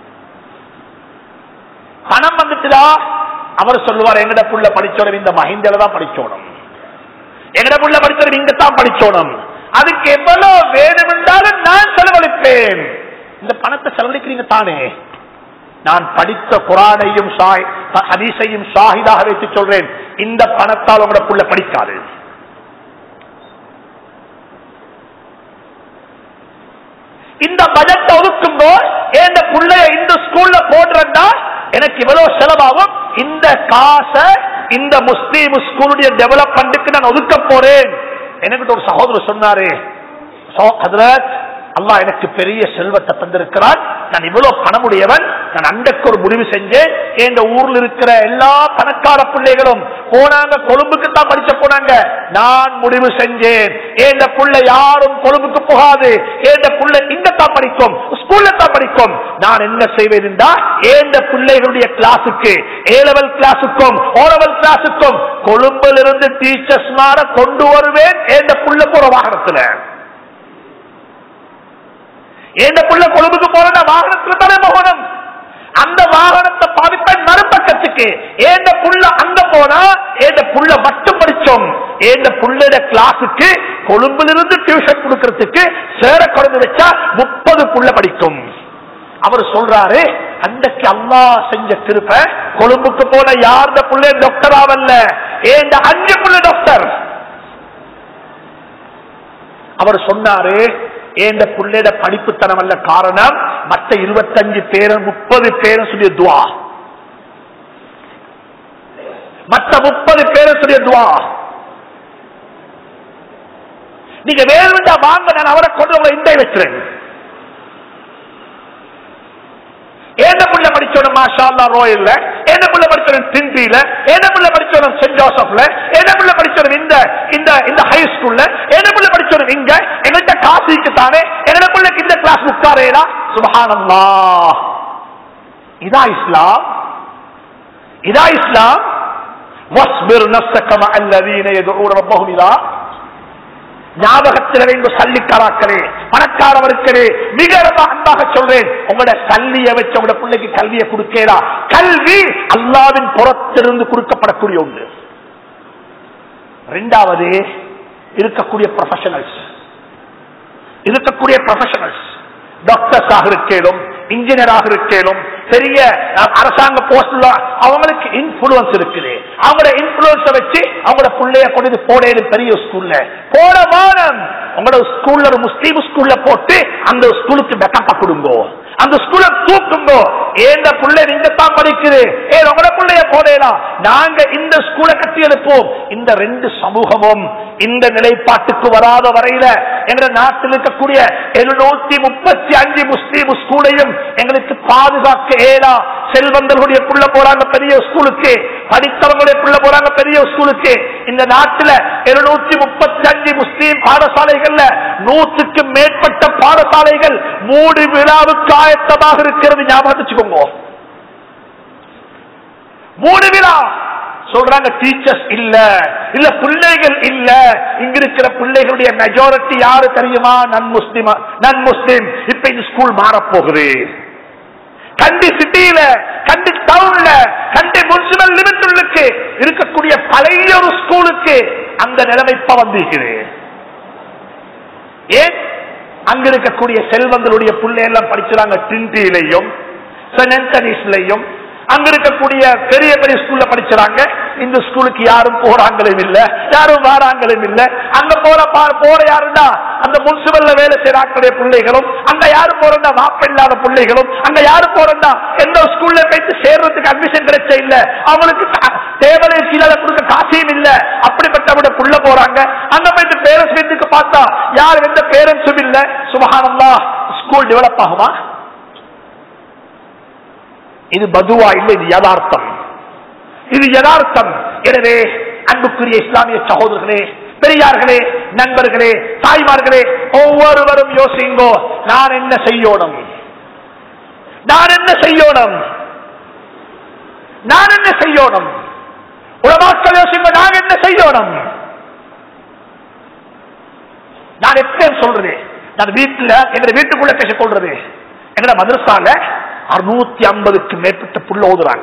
பணம் வந்துட்டுதா அவர் சொல்லுவார் எங்கட புள்ள படிச்சோடும் இந்த மஹிந்தில தான் படிச்சோணும் எங்கட புள்ள படிச்சோடும் இங்க தான் படிச்சோணும் அதுக்கு எவ்வளவு வேணும் என்றாலும் நான் செலவழிப்பேன் இந்த பணத்தை செலவழிக்கிறீங்க தானே நான் படித்த குரானையும் ஷாய்- ஹதீஸையும் ஷாஹிதாக வைத்து சொல்றேன் இந்த பணத்தால் உங்களோட புள்ள படிக்காது இந்த பட்ஜெட் ஒதுக்கும்போது என் புள்ளைய இந்த ஸ்கூல்ல போடுறா எனக்கு இவ்வளவு செலவாகும் இந்த காசை இந்த முஸ்லீம் ஸ்கூலுடைய டெவலப்மெண்ட்டுக்கு நான் ஒதுக்க போறேன் எனக்கு ஒரு சகோதரர் சொன்னாரு "சோ- ஹதரத், அல்லாஹ் எனக்கு பெரிய செல்வத்தை தந்திருக்கிறான் நான் இவ்வளவு பணமுடையவன் நான் அண்டைக்கு ஒரு முடிவு செஞ்சேன் எங்க ஊர்ல இருக்கிற எல்லா பணக்கார பிள்ளைகளும் போனாங்க கொழும்புக்கு தான் படிச்ச போனாங்க நான் முடிவு செஞ்சேன் எந்த புள்ள யாரும் கொழும்புக்கு போகாது எந்த புள்ள இங்க தான் படிக்கும் ஸ்கூல்ல தான் படிக்கும் நான் என்ன செய்வேன் என்றா ஏந்த பிள்ளைகளுடைய கிளாஸுக்கு ஏ லெவல் கிளாஸுக்கும் ஓ லெவல் கிளாஸுக்கும் கொழும்பில் இருந்து டீச்சர்ஸ் மாற கொண்டு வருவேன் ஏந்த புள்ள போற வாகனத்துல ஏந்த புள்ள கொழும்புக்கு போற வாகனத்துல தானே போகணும் அந்த வாகனத்தை பாவிப்பேன் மறுபக்கத்துக்கு ஏந்த புள்ள அங்க போனா ஏந்த புள்ள மட்டும் படிச்சோம் ஏந்த புள்ளட கிளாஸுக்கு கொழும்பிலிருந்து டியூஷன் கொடுக்கறதுக்கு சேர குறைந்து வச்சா முப்பது புள்ள படிக்கும் அவர் சொல்றாரு அன்றைக்கு அம்மா செஞ்ச திருப்ப கொழும்புக்கு போன யாருந்த புள்ள டாக்டர் ஆவல்ல ஏந்த அஞ்சு புள்ள டாக்டர் அவர் சொன்னாரு ஏந்த புள்ளைட படிப்புத்தனம் அல்ல காரணம் மற்ற இருபத்தஞ்சு பேரும் முப்பது பேரும் சொல்லிய துவா மற்ற முப்பது பேரும் சொல்லிய துவா நீங்க வேணுண்டா வாங்க நான் அவரை கொண்டு உங்களை இண்டை வச்சுறேன் ஏந்த புள்ள படிச்சோம் மாஷா அல்லா ரோயல்ல ஏந்த புள்ள படிச்சோம் திண்டியில ஏந்த புள்ள படிச்சோம் சென்ட் ஜோசப்ல ஏந்த புள்ள படிச்சோம் இந்த இந்த இந்த ஹை ஸ்கூல்ல ஏந்த புள்ள படிச்சோம் இங்க எங்கள்கிட்ட காசிக்கு தானே எங்க பிள்ளைக்கு இந்த கிளாஸ் உட்காரேடா சுபஹானல்லா இதா இஸ்லாம் இதா இஸ்லாம் வஸ்பிர் நஃப்ஸக மஅ அல்லதீன யதுஊன ரப்பஹும் இலா ஞாபகத்தில் வேண்டும் சல்லிக்காராக்களே பணக்காரவர்களே மிக ரொம்ப அன்பாக சொல்றேன் உங்களோட சல்லிய வச்சு உங்களோட பிள்ளைக்கு கல்வியை கொடுக்கலா கல்வி அல்லாவின் புறத்திலிருந்து கொடுக்கப்படக்கூடிய ஒன்று ரெண்டாவது இருக்கக்கூடிய ப்ரொஃபஷனல்ஸ் இருக்கக்கூடிய ப்ரொஃபஷனல்ஸ் டாக்டர்ஸாக இருக்கேனும் இன்ஜினியராக இருக்கேனும் பெரிய அஹ், அரசாங்க போஸ்ட்ல அவங்களுக்கு இன்ஃபுளுன்ஸ் இருக்குது அவங்களோட இன்ஃபுளுன்ஸ வச்சு அவங்களோட பிள்ளைய கொண்டு போடேடு பெரிய ஸ்கூல்ல போட வானம் உங்களோட ஸ்கூல்ல ஒரு முஸ்லீம் ஸ்கூல்ல போட்டு அந்த ஸ்கூலுக்கு பேக்கப்பா கொடுங்கோ அந்த ஸ்கூல தூக்குங்கோ ஏந்த பிள்ளை நீங்க தான் படிக்குது ஏ உங்களோட பிள்ளைய போடலாம் நாங்க இந்த ஸ்கூலை கட்டி எழுப்போம் இந்த ரெண்டு சமூகமும் இந்த நிலைப்பாட்டுக்கு வராத வரையில எங்க நாட்டில் இருக்கக்கூடிய எழுநூத்தி முப்பத்தி அஞ்சு முஸ்லீம் ஸ்கூலையும் எங்களுக்கு பாதுகாக்க ஏலா செல்வந்தர்களுடைய புள்ள போறாங்க பெரிய ஸ்கூலுக்கு படித்தவங்களுடைய புள்ள போறாங்க பெரிய ஸ்கூலுக்கு இந்த நாட்டில் எழுநூத்தி முப்பத்தி அஞ்சு முஸ்லீம் பாடசாலைகள்ல நூற்றுக்கு மேற்பட்ட பாடசாலைகள் மூடு விழாவுக்கு ஆயத்தமாக இருக்கிறது ஞாபகம் வச்சுக்கோங்க மூணு விழா சொல்றாங்க டீச்சர்ஸ் இல்ல இல்ல பிள்ளைகள் இல்ல இங்க இருக்கிற பிள்ளைகளுடைய மெஜாரிட்டி யாரு தெரியுமா நன் முஸ்லிம் நன் முஸ்லிம் இப்ப இந்த ஸ்கூல் மாறப்போகுது கண்டி சிட்டியில கண்டி டவுன்ல கண்டி முனிசிபல் லிமிட்டுக்கு இருக்கக்கூடிய பழைய ஒரு ஸ்கூலுக்கு அந்த நிலைமை இப்ப வந்திருக்குது ஏன் அங்க இருக்கக்கூடிய செல்வங்களுடைய பிள்ளை எல்லாம் படிச்சுறாங்க டிண்டிலையும் சென்டனிஸ்லையும் அங்க இருக்கக்கூடிய பெரிய பெரிய ஸ்கூல்ல படிச்சுறாங்க இந்த ஸ்கூலுக்கு யாரும் போறாங்களும் இல்ல யாரும் வாராங்களும் இல்ல அங்க போற பா- போற யாருன்னா அந்த முன்சிபல்ல வேலை செய்யறாங்களுடைய பிள்ளைகளும் அங்க யாரு போறா வாப்ப இல்லாத பிள்ளைகளும் அங்க யாரு போறா எந்த ஸ்கூல்ல போயிட்டு சேர்றதுக்கு அட்மிஷன் கிடைச்ச இல்ல அவங்களுக்கு த- தேவலை கீழே கொடுக்க காசியும் இல்ல அப்படிப்பட்டவங்க புள்ள போறாங்க அங்க போயிட்டு பேரண்ட்ஸ் வீட்டுக்கு பார்த்தா யார் எந்த பேரண்ட்ஸும் இல்ல சுபகானந்தா ஸ்கூல் டெவலப் ஆகுமா இது பதுவா இல்லை இது யதார்த்தம் இது யதார்த்தம் எனவே அன்புக்குரிய இஸ்லாமிய சகோதரர்களே பெரியார்களே நண்பர்களே தாய்மார்களே ஒவ்வொருவரும் யோசிங்கோ நான் என்ன செய்யணும் நான் என்ன செய்யணும் நான் என்ன செய்யணும் உலமாக்கள் யோசிங்க நான் என்ன செய்யணும் நான் எப்பயும் சொல்றது நான் வீட்டுல எங்க வீட்டுக்குள்ள பேசிக் கொள்றது எங்கட மதரசால அறுநூத்தி ஐம்பதுக்கு மேற்பட்ட புள்ள ஓதுறாங்க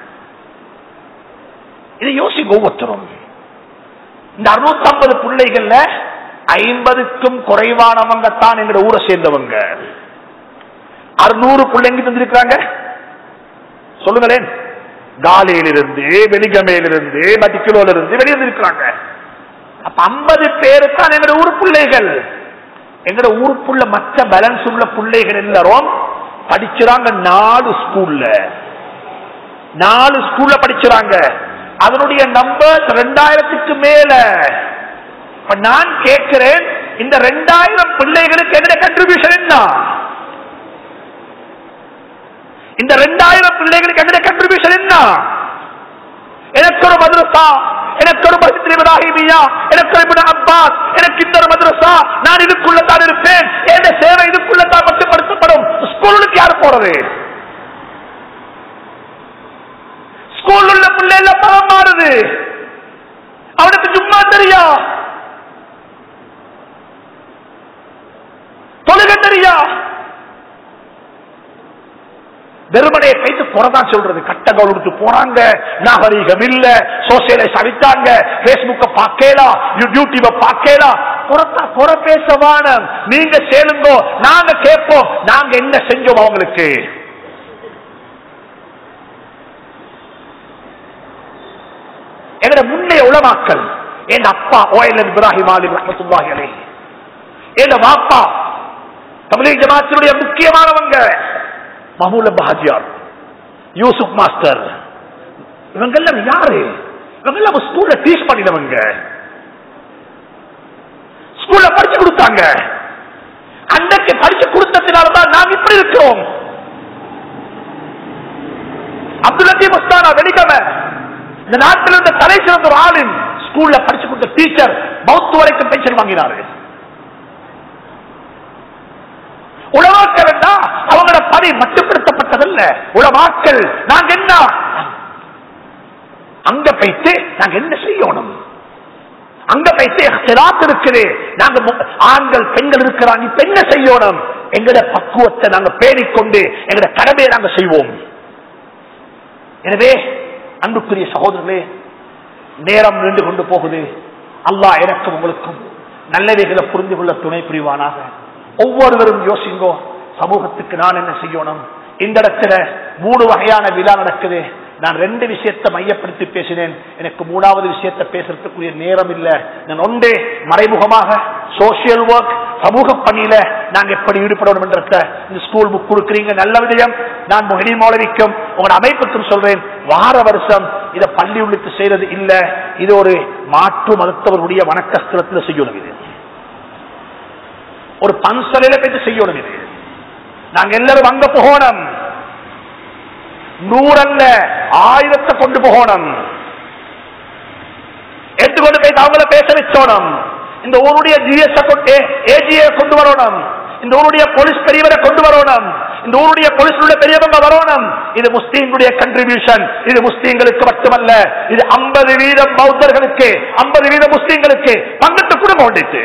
இதை யோசிங்க ஒவ்வொருத்தரும் இந்த அறுநூத்தி ஐம்பது பிள்ளைகள்ல ஐம்பதுக்கும் குறைவானவங்க தான் எங்க ஊரை சேர்ந்தவங்க அறுநூறு பிள்ளைங்க தந்திருக்கிறாங்க சொல்லுங்களேன் காலியிலிருந்து வெலிகமையிலிருந்து மதிக்கிலோல இருந்து வெளியே இருக்கிறாங்க அப்ப ஐம்பது பேரு தான் எங்க ஊர் பிள்ளைகள் எங்கட ஊருக்குள்ள மற்ற பேலன்ஸ் உள்ள பிள்ளைகள் எல்லாரும் படிச்சுறாங்க நாலு ஸ்கூல்ல நாலு ஸ்கூல்ல படிச்சுறாங்க அதனுடைய நம்பர் ரெண்டாயிரத்துக்கு மேல இப்ப நான் கேட்கிறேன் இந்த ரெண்டாயிரம் பிள்ளைகளுக்கு என்ன கண்ட்ரிபியூஷன் என்ன இந்த ரெண்டாயிரம் பிள்ளைகளுக்கு என்ன கண்ட்ரிபியூஷன் என்ன எனக்கு ஒரு மதுரசா எனக்கு ஒரு மசித் இப்ராஹிமியா எனக்கு ஒரு இப்னு அப்பாஸ் எனக்கு இந்த ஒரு மதுரசா நான் இதுக்குள்ள தான் இருப்பேன் என் சேவை இதுக்குள்ள தான் மட்டுப்படுத்தப்படும் ஸ்கூலுக்கு யார் போறது ஸ்கூல் உள்ள பிள்ளை எல்லாம் மனம் மாறுது அவனுக்கு சும்மா தெரியா தொழுக தெரியா வெறுமனையை பேசி குறைதான் சொல்றது கட்டங்கள் கொடுத்து போறாங்க நாகரீகம் இல்ல சோசியலைஸ் அடித்தாங்க பேஸ்புக்க பார்க்கலாம் யூடியூப பார்க்கலாம் குறைத்தா குறை பேசவான நீங்க சேலுங்கோ நாங்க கேட்போம் நாங்க என்ன செஞ்சோம் அவங்களுக்கு எங்கட முன்னே உளமாக்கல் என் அப்பா ஓயல் இப்ராஹிம் அலி ரஹமத்துல்லாஹி அலைஹி என் வாப்பா தமிழக ஜமாத்தினுடைய முக்கியமானவங்க மஹமூல் பஹாஜியார் யூசுப் மாஸ்டர் இவங்க எல்லாம் யாரு இவங்க எல்லாம் ஸ்கூல்ல டீச் பண்ணினவங்க ஸ்கூல்ல படிச்சு கொடுத்தாங்க அன்றைக்கு படிச்சு கொடுத்ததுனாலதான் நாம் இப்படி இருக்கிறோம் அப்துல் லத்தீப் உஸ்தானா வெடிக்கம இந்த நாட்டில் இருந்த தலை சிறந்த ஒரு ஆளின் ஸ்கூல்ல படிச்சு கொடுத்த டீச்சர் பௌத்து வரைக்கும் பென்ஷன் வாங்கினாரு உலமாக்கள் அவங்களோட பணி மட்டுப்படுத்தப்பட்டதல்ல உலமாக்கள் நாங்க என்ன அங்க போயிட்டு நாங்க என்ன செய்யணும் அங்க போயிட்டு இஹ்திலாத் இருக்குது நாங்க மு- ஆண்கள் பெண்கள் இருக்கிறாங்க இப்ப என்ன செய்யணும் எங்கட பக்குவத்தை நாங்க பேணிக்கொண்டு எங்கட கடமையை நாங்க செய்வோம் எனவே அன்புக்குரிய சகோதரர்களே நேரம் நின்று கொண்டு போகுது அல்லாஹ் எனக்கும் உங்களுக்கும் நல்லவைகளை புரிந்து கொள்ள துணை புரிவானாக ஒவ்வொருவரும் யோசிங்கோ சமூகத்துக்கு நான் என்ன செய்யணும் இந்த இடத்துல மூணு வகையான விழா நடக்குது நான் ரெண்டு விஷயத்தை மையப்படுத்தி பேசினேன் எனக்கு மூணாவது விஷயத்தை பேசுறதுக்குரிய நேரம் இல்ல நான் ஒன்றே மறைமுகமாக சோசியல் ஒர்க் சமூக பணியில நாங்க எப்படி ஈடுபடணும் என்றத இந்த ஸ்கூல் புக் கொடுக்குறீங்க நல்ல விடயம் நான் முகடி மௌலவிக்கும் உங்களோட அமைப்புக்கும் சொல்றேன் வார வருஷம் இதை பள்ளி உள்ளிட்டு செய்யறது இல்ல இது ஒரு மாற்று மருத்துவருடைய வணக்கஸ்தலத்தில் செய்யணும் இது ஒரு பன்சலையில போயிட்டு செய்யணும் இது நாங்க எல்லாரும் அங்க போகணும் நூறல்ல ஆயிரத்தை கொண்டு போகணும் எடுத்துக்கொண்டு போய் அவங்கள பேச வச்சோணும் இந்த ஊருடைய ஜிஎஸ் ஏஜிஏ கொண்டு வரணும் இந்த ஊருடைய போலீஸ் பெரியவரை கொண்டு வரணும் இந்த ஊருடைய போலீஸ் உள்ள பெரியவங்க வரணும் இது முஸ்லீம்களுடைய கண்ட்ரிபியூஷன் இது முஸ்லீம்களுக்கு மட்டுமல்ல இது ஐம்பது வீதம் பௌத்தர்களுக்கு ஐம்பது வீதம் முஸ்லீம்களுக்கு பங்கிட்டு குடும்பம் உண்டிட்டு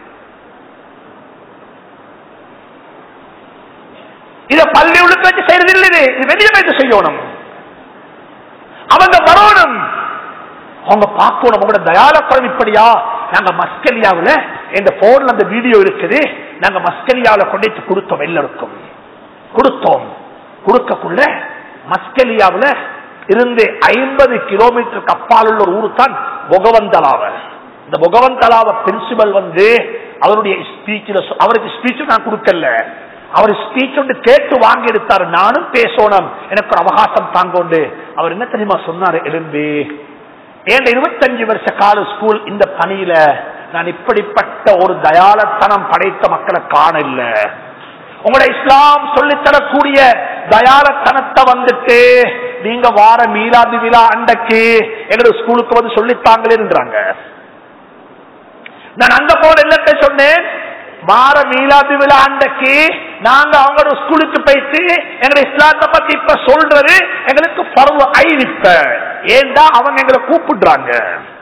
இத பள்ளி உள்ளுக்கு வச்சு செய்யறது இல்லை இது. இது வெளியே வைத்து செய்யணும் அவங்க வரணும் அவங்க பார்க்கணும் அவங்களோட தயாலப்படம் இப்படியா நாங்க மஸ்கலியாவுல இந்த போன்ல அந்த வீடியோ இருக்குது நாங்க மஸ்கலியாவுல கொண்டு போய் கொடுத்தோம் எல்லாருக்கும் கொடுத்தோம் கொடுக்கக்குள்ள மஸ்கலியாவுல இருந்து ஐம்பது கிலோமீட்டருக்கு அப்பால் உள்ள ஒரு ஊரு தான் பொகவந்தலாவ இந்த பொகவந்தலாவ பிரின்சிபல் வந்து அவருடைய ஸ்பீச்சில் அவருக்கு ஸ்பீச் நான் கொடுக்கல அவர் ஸ்பீச் ஒன்று கேட்டு வாங்கி எடுத்தாரு நானும் பேசணும் எனக்கு ஒரு அவகாசம் தாங்கொண்டு அவர் என்ன தெரியுமா சொன்னாரு எலும்பி ஏன் இருபத்தஞ்சு வருஷ கால ஸ்கூல் இந்த பணியில நான் இப்படிப்பட்ட ஒரு தயாளத்தனம் படைத்த மக்களை காண இல்ல உங்களோட இஸ்லாம் சொல்லித் தரக்கூடிய தயாளத்தனத்தை வந்துட்டு நீங்க வார மீலாது விழா அண்டைக்கு எங்களோட ஸ்கூலுக்கு வந்து சொல்லித்தாங்களேன்றாங்க நான் அங்க போன இல்லத்தை சொன்னேன் வார மீலாது விழா அண்டைக்கு நாங்க அவங்களோட ஸ்கூலுக்கு போயிட்டு எங்க இஸ்லாத்தை பத்தி இப்ப சொல்றது எங்களுக்கு பருவ ஐனிப்ப ஏண்டா அவங்க எங்களை கூப்பிடுறாங்க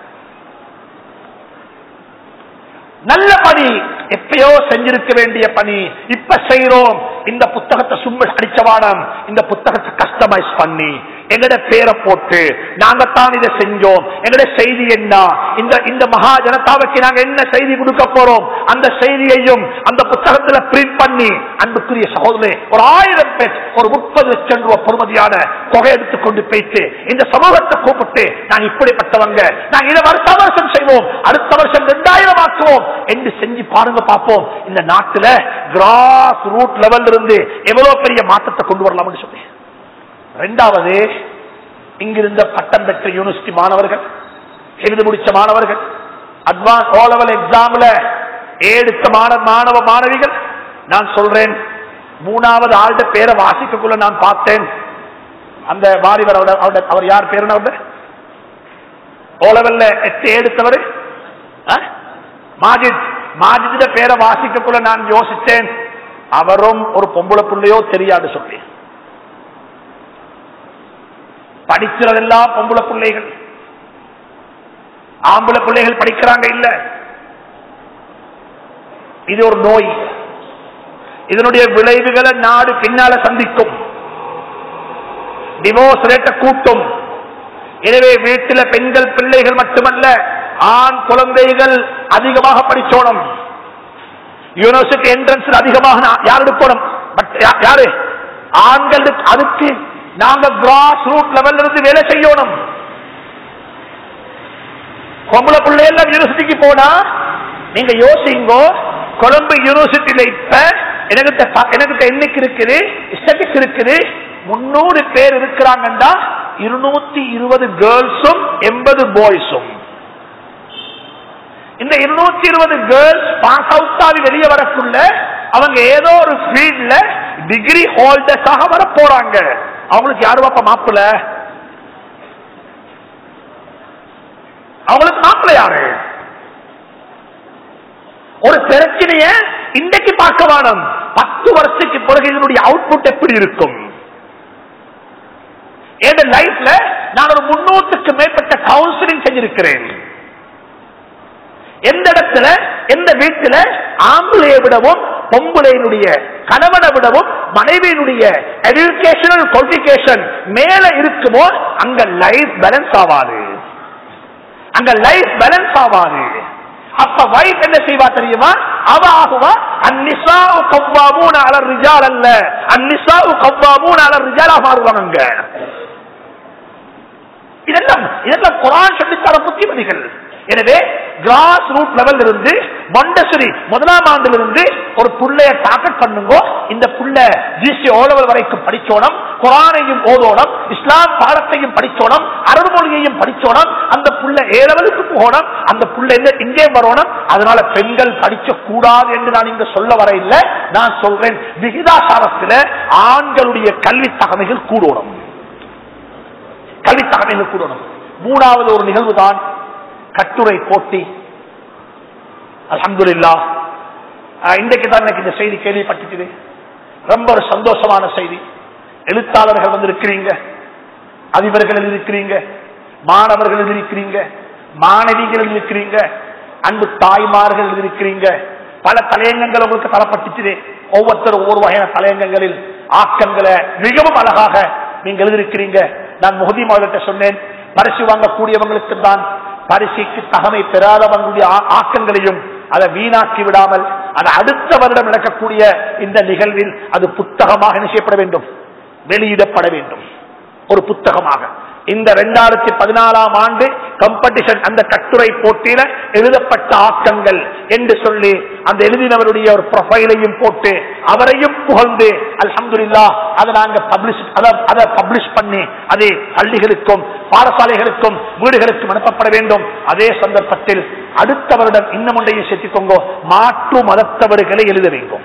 நல்ல பணி எப்பயோ செஞ்சிருக்க வேண்டிய பணி இப்ப செய்யறோம் இந்த புத்தகத்தை சும்ம அடிச்சவானம் இந்த புத்தகத்தை கஷ்ட கஸ்டமைஸ் பண்ணி எங்கட பேரை போட்டு நாங்க தான் இதை செஞ்சோம் எங்கட செய்தி என்ன இந்த இந்த மகா ஜனதாவுக்கு நாங்க என்ன செய்தி கொடுக்க போறோம் அந்த செய்தியையும் அந்த புத்தகத்துல பிரிண்ட் பண்ணி அன்புக்குரிய சகோதரே ஒரு ஆயிரம் பேர் ஒரு முப்பது லட்சம் ரூபாய் பொறுமதியான தொகை எடுத்துக்கொண்டு போயிட்டு இந்த சமூகத்தை கூப்பிட்டு நாங்க இப்படிப்பட்டவங்க நாங்க இதை வருஷ வருஷம் செய்வோம் அடுத்த வருஷம் ரெண்டாயிரம் ஆக்குவோம் என்று செஞ்சு பாருங்க பார்ப்போம் இந்த நாட்டுல கிராஸ் ரூட் லெவல் இருந்து எவ்வளவு பெரிய மாற்றத்தை கொண்டு வரலாம்னு சொல்லி ரெண்டாவது இங்கிருந்த பட்டம் பெற்ற யூனிவர்சிட்டி மாணவர்கள் எழுதி முடிச்ச மாணவர்கள் அட்வான்ஸ் ஓ லெவல் எக்ஸாம்ல எடுத்த மாணவ மாணவ மாணவிகள் நான் சொல்றேன் மூணாவது ஆள்ட பேரை வாசிக்கக்குள்ள நான் பார்த்தேன் அந்த வாலிபர் அவட- அவட- அவர் யார் பேரு அவர் ஓ லெவல்ல எட்டு எடுத்தவர் மாஜித் மாஜித பேரை வாசிக்கக்குள்ள நான் யோசித்தேன் அவரும் ஒரு பொம்பளை புள்ளையோ தெரியாது சொல்லி படிக்கிறதெல்லாம் பொம்பளை பிள்ளைகள் ஆம்பளை பிள்ளைகள் படிக்கிறாங்க இல்ல இது ஒரு நோய் இதனுடைய விளைவுகளை நாடு பின்னால சந்திக்கும் டிவோர்ஸ் ரேட்டை கூட்டும் எனவே வீட்டில் பெண்கள் பிள்ளைகள் மட்டுமல்ல ஆண் குழந்தைகள் அதிகமாக படிச்சோணும் யூனிவர்சிட்டி என்ட்ரன்ஸ் அதிகமாக நா- யார் எடுக்கணும் பட் யா- யாரு ஆண்கள் அதுக்கு நாங்க கிராஸ் ரூட் லெவல்ல இருந்து வேலை செய்யணும் பொம்பளை பிள்ளை எல்லாம் யூனிவர்சிட்டிக்கு போனா நீங்க யோசிங்கோ கொழும்பு யூனிவர்சிட்டியில இப்ப எனக்கு எனக்கு என்னைக்கு இருக்குது ஸ்டட்டிக் இருக்குது முன்னூறு பேர் இருக்கிறாங்கன்னா இருநூத்தி இருபது கேர்ள்ஸும் எண்பது பாய்ஸும் இந்த இருநூத்தி இருபது கேர்ள்ஸ் பாஸ் அவுட் ஆகி வெளியே வரக்குள்ள அவங்க ஏதோ ஒரு ஃபீல்ட்ல டிகிரி ஹோல்டர்ஸாக வர போறாங்க அவங்களுக்கு யாரு பாப்பா மாப்பிள்ள அவங்களுக்கு மாப்பிள்ள யாரு ஒரு பிரச்சனைய இன்றைக்கு பார்க்க வேணும் பத்து வருஷத்துக்கு பிறகு இதனுடைய அவுட்புட் எப்படி இருக்கும் என் லைஃப்ல நான் ஒரு முன்னூற்றுக்கு மேற்பட்ட கவுன்சிலிங் செஞ்சிருக்கிறேன் எந்த இடத்துல எந்த வீட்டுல ஆம்பளையை விடவும் பொம்பளையினுடைய கணவனை விடவும் மனைவியினுடைய எஜுகேஷனல் குவாலிபிகேஷன் மேல இருக்குமோ அங்க லைஃப் பேலன்ஸ் ஆவாது அங்க லைஃப் பேலன்ஸ் ஆவாது அப்ப வைஃப் என்ன செய்வா தெரியுமா அவ ஆகுவா அந்நிசாவு கவ்வாமூன அலர் ரிஜால் அல்ல அந்நிசாவு கவ்வாமூன அலர் ரிஜாலா மாறுவாங்க அங்க. இதெல்லாம் இதெல்லாம் குரான் சொல்லித்தர புத்திமதிகள் எனவே கிராஸ் ரூட் லெவல் இருந்து மண்டசரி முதலாம் ஆண்டிலிருந்து ஒரு புள்ளைய டார்கெட் பண்ணுங்க இந்த புள்ள ஜிசி ஓலவல் வரைக்கும் படிச்சோனம் குரானையும் ஓதோனம் இஸ்லாம் பாடத்தையும் படிச்சோனம் அரபு மொழியையும் படிச்சோனம் அந்த புள்ள ஏழவலுக்கு போகணும் அந்த புள்ள என்ன இங்கே வரணும் அதனால பெண்கள் படிக்க கூடாது என்று நான் இங்க சொல்ல வர இல்லை நான் சொல்றேன் விகிதாசாரத்தில் ஆண்களுடைய கல்வி தகமைகள் கூடணும் கல்வி தகமைகள் கூடணும் மூணாவது ஒரு நிகழ்வு தான் கட்டுரை போட்டி அலமதுல்லா இன்றைக்கு தான் எனக்கு இந்த செய்தி கேள்விப்பட்டுச்சு ரொம்ப ஒரு சந்தோஷமான செய்தி எழுத்தாளர்கள் வந்து இருக்கிறீங்க அதிபர்கள் இருக்கிறீங்க மாணவர்கள் இருக்கிறீங்க மாணவிகள் இருக்கிறீங்க அன்பு தாய்மார்கள் இருக்கிறீங்க பல தலையங்கங்கள் உங்களுக்கு தரப்பட்டுச்சு ஒவ்வொருத்தரும் ஒவ்வொரு வகையான தலையங்கங்களில் ஆக்கங்களை மிகவும் அழகாக நீங்க எழுதியிருக்கிறீங்க நான் முகதி மாவட்ட சொன்னேன் பரிசு வாங்கக்கூடியவங்களுக்கு தான் பரிசுக்கு தகமை பெறாதவங்களுடைய ஆ- ஆக்கங்களையும் அதை வீணாக்கி விடாமல் அது அடுத்த வருடம் நடக்கக்கூடிய இந்த நிகழ்வில் அது புத்தகமாக என்ன செய்யப்பட வேண்டும் வெளியிடப்பட வேண்டும் ஒரு புத்தகமாக இந்த ரெண்டாயிரத்தி பதினாலாம் ஆண்டு கம்படிஷன் அந்த கட்டுரை போட்டியில எழுதப்பட்ட ஆக்கங்கள் என்று சொல்லி அந்த எழுதினவருடைய ஒரு ப்ரொஃபைலையும் போட்டு அவரையும் புகழ்ந்து அல்ஹம்துலில்லா அதை நாங்க பப்ளிஷ் அதை பப்ளிஷ் பண்ணி அது பள்ளிகளுக்கும் பாடசாலைகளுக்கும் வீடுகளுக்கும் அனுப்பப்பட வேண்டும் அதே சந்தர்ப்பத்தில் அடுத்த வருடம் இன்னும் ஒன்றையும் சேர்த்துக்கோங்க மாற்று மதத்தவர்களை எழுத வேண்டும்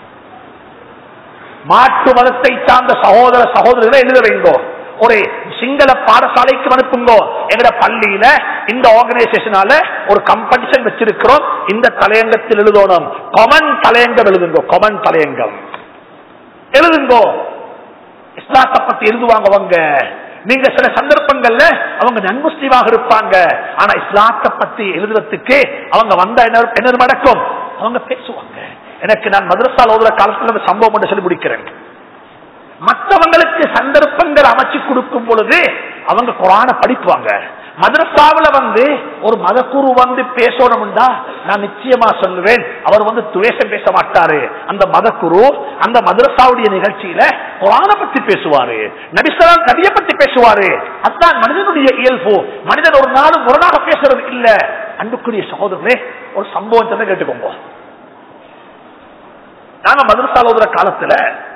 மாற்று மதத்தை சார்ந்த சகோதர சகோதரர்களை எழுத வைங்கோ ஒரு சிங்கள பாடசாலைக்கு அனுப்புங்கோ எங்கட பள்ளியில இந்த ஆர்கனைசேஷனால ஒரு கம்படிஷன் வச்சிருக்கிறோம் இந்த தலையங்கத்தில் எழுதணும் கொமன் தலையங்கம் எழுதுங்கோ கொமன் தலையங்கம் எழுதுங்கோ இஸ்லாத்தை பத்தி எழுதுவாங்க அவங்க நீங்க சில சந்தர்ப்பங்கள்ல அவங்க நன்முஸ்லீமாக இருப்பாங்க ஆனா இஸ்லாத்தை பத்தி எழுதுறதுக்கு அவங்க வந்தா என்ன என்ன நடக்கும் அவங்க பேசுவாங்க எனக்கு நான் மதரசால் ஓதுற காலத்துல இந்த சம்பவம் மட்டும் சொல்லி முடிக்கிறேன் மற்றவங்களுக்கு எங்களுக்கு சந்தர்ப்பங்கள் அமைச்சு கொடுக்கும் பொழுது அவங்க குரான படிப்புவாங்க மதரசாவில வந்து ஒரு மதக்குரு வந்து பேசணும்டா நான் நிச்சயமா சொல்லுவேன் அவர் வந்து துவேஷம் பேச மாட்டாரு அந்த மதக்குரு அந்த மதரசாவுடைய நிகழ்ச்சியில குரான பத்தி பேசுவாரு நபிசலாம் கதையை பத்தி பேசுவாரு அதுதான் மனிதனுடைய இயல்பு மனிதன் ஒரு நாள் முரணாக பேசுறது இல்ல அன்புக்குரிய சகோதரர்களே ஒரு சம்பவத்தை கேட்டுக்கோங்க நாங்க மதரசால ஓதுற காலத்துல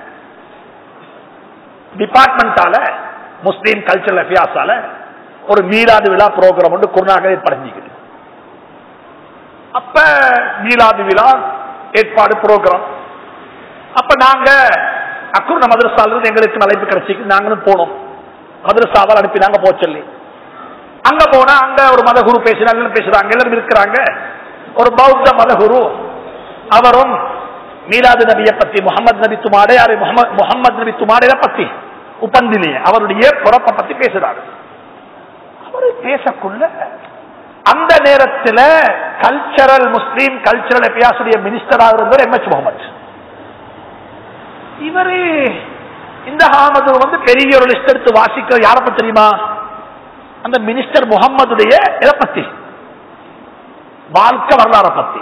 டிபார்ட்மெண்டால முஸ்லீம் கல்ச்சரல் அஃபியாஸால ஒரு மீலாது விழா ப்ரோக்ராம் வந்து குருநாகவே படைஞ்சிக்குது அப்ப மீலாது விழா ஏற்பாடு ப்ரோக்ராம் அப்ப நாங்க அக்குர்ண மதரசால இருந்து எங்களுக்கு அழைப்பு கிடைச்சிக்கு நாங்களும் போனோம் மதரசாவால் அனுப்பி நாங்க போக சொல்லி அங்க போனா அங்க ஒரு மதகுரு பேசுறாங்க பேசுறாங்க எல்லாரும் இருக்கிறாங்க ஒரு பௌத்த மதகுரு அவரும் மீலாது நபியை பத்தி முகமது நபி துமாடே யாரு முகமது நபி துமாடைய பத்தி உபந்திலேயே அவருடைய பிறப்பை பத்தி பேசுறாரு அவரு பேசக்குள்ள அந்த நேரத்தில் கல்ச்சரல் முஸ்லீம் கல்ச்சரல் அபியாசுடைய மினிஸ்டராக இருந்தவர் எம் எச் முகமது இவரு இந்த ஹாமது வந்து பெரிய ஒரு லிஸ்ட் எடுத்து வாசிக்க யார பத்தி தெரியுமா அந்த மினிஸ்டர் முகம்மதுடைய இதை பத்தி வாழ்க்கை வரலாற பத்தி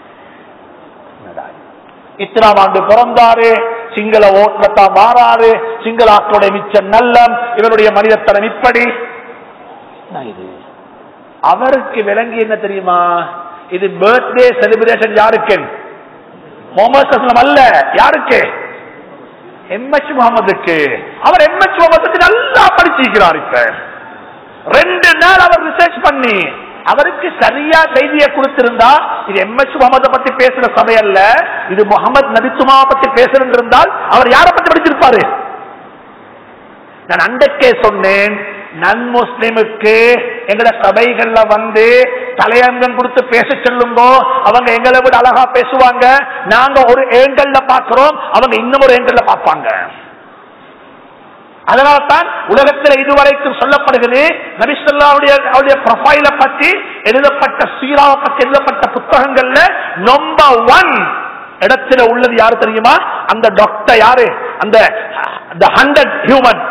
இத்தனாம் ஆண்டு பிறந்தாரு சிங்கள ஓட்டத்தான் மாறாரு சிங்கள ஆக்களுடைய மிச்சம் நல்லம் இவருடைய மனிதத்தனம் இப்படி இது அவருக்கு விளங்கி என்ன தெரியுமா இது பர்த்டே செலிபிரேஷன் யாருக்கு முகமது அல்ல யாருக்கு எம் எச் முகமதுக்கு அவர் எம் எச் முகமதுக்கு நல்லா படிச்சிருக்கிறார் இப்ப ரெண்டு நாள் அவர் ரிசர்ச் பண்ணி அவருக்கு சரியா செய்தியை கொடுத்திருந்தா இது எம் எச் முகமத பத்தி பேசுற சபை அல்ல இது முகமது நபித்துமா பத்தி பேசுறது இருந்தால் அவர் யாரை பத்தி படிச்சிருப்பாரு நான் அன்றைக்கே சொன்னேன் நன் முஸ்லிமுக்கு எங்கட சபைகள்ல வந்து தலையங்கம் கொடுத்து பேச சொல்லுங்கோ அவங்க எங்களை விட அழகா பேசுவாங்க நாங்க ஒரு ஏங்கல்ல பாக்குறோம் அவங்க இன்னும் ஒரு ஏங்கல்ல பார்ப்பாங்க அதனால்தான் உலகத்தில் இதுவரைக்கும் சொல்லப்படுகிறது நபிசல்லாவுடைய அவருடைய ப்ரொஃபைல பத்தி எழுதப்பட்ட சீராவை பத்தி எழுதப்பட்ட புத்தகங்கள்ல நம்பர் ஒன் இடத்துல உள்ளது யாரு தெரியுமா அந்த டாக்டர் யாரு அந்த hundred human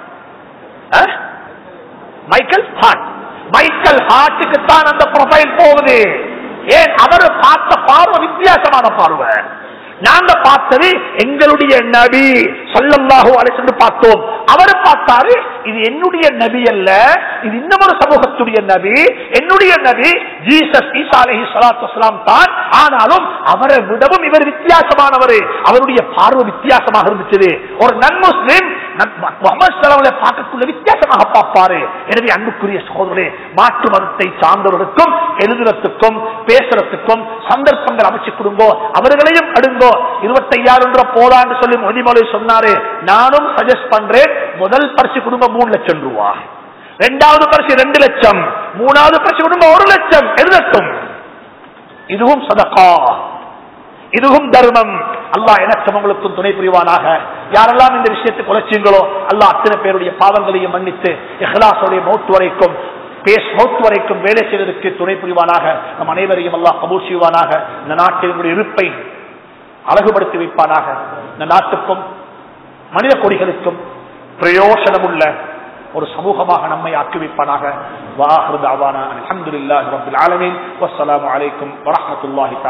Michael Hart Michael ஹார்ட்டுக்கு தான் அந்த ப்ரொஃபைல் போகுது ஏன் அவர் பார்த்த பார்வை வித்தியாசமான பார்வை நாங்க பார்த்தது எங்களுடைய நபி சொல்லல்லாஹு அலைச்சு பார்த்தோம் அவர் பார்த்தாரு இது என்னுடைய நபி அல்ல இது இன்னமொரு சமூகத்துடைய நபி என்னுடைய நபி ஜீசஸ் ஈசா அலஹி சலாத்து தான் ஆனாலும் அவரை விடவும் இவர் வித்தியாசமானவர் அவருடைய பார்வை வித்தியாசமாக இருந்துச்சு ஒரு நன் முஸ்லிம் முகமது சலாமலை பார்க்கக்குள்ள வித்தியாசமாக பார்ப்பாரு எனவே அன்புக்குரிய சகோதரே மாற்று மதத்தை சார்ந்தவர்களுக்கும் எழுதுறதுக்கும் பேசுறதுக்கும் சந்தர்ப்பங்கள் அமைச்சு கொடுங்கோ அவர்களையும் அடுங்கோ இருபத்தையாயிரம் ரூபாய் போதான்னு சொல்லி மொழிமொழி சொன்னாரு நானும் சஜஸ்ட் பண்றேன் முதல் பரிசு குடும்பம் மூணு லட்சம் ரூபா இரண்டாவது பரிசு ரெண்டு லட்சம் மூணாவது பரிசு குடும்பம் ஒரு லட்சம் எழுதட்டும் இதுவும் சதகா இதுவும் தர்மம் அல்லாஹ் எனக்கும் உங்களுக்கும் துணை புரிவானாக யாரெல்லாம் இந்த விஷயத்தை குலைச்சிங்களோ அல்லாஹ் அத்தனை பேருடைய பாவங்களையும் மன்னித்து இஹ்லாசோடைய மௌத்து வரைக்கும் பேஸ் மௌத்து வரைக்கும் வேலை செய்வதற்கு துணை புரிவானாக நம் அனைவரையும் அல்லாஹ் கபூர் செய்வானாக இந்த நாட்டினுடைய இருப்பை அழகுபடுத்தி வைப்பானாக இந்த நாட்டுக்கும் மனித கொடிகளுக்கும் பிரயோசனமுள்ள ஒரு சமூகமாக நம்மை ஆக்கி வைப்பானாக வாஹிருதாவான அலமதுல்லாஹி ரபில் ஆலமீன் வஸ்ஸலாமு அலைக்கும் வரஹ்மத்துல்லாஹி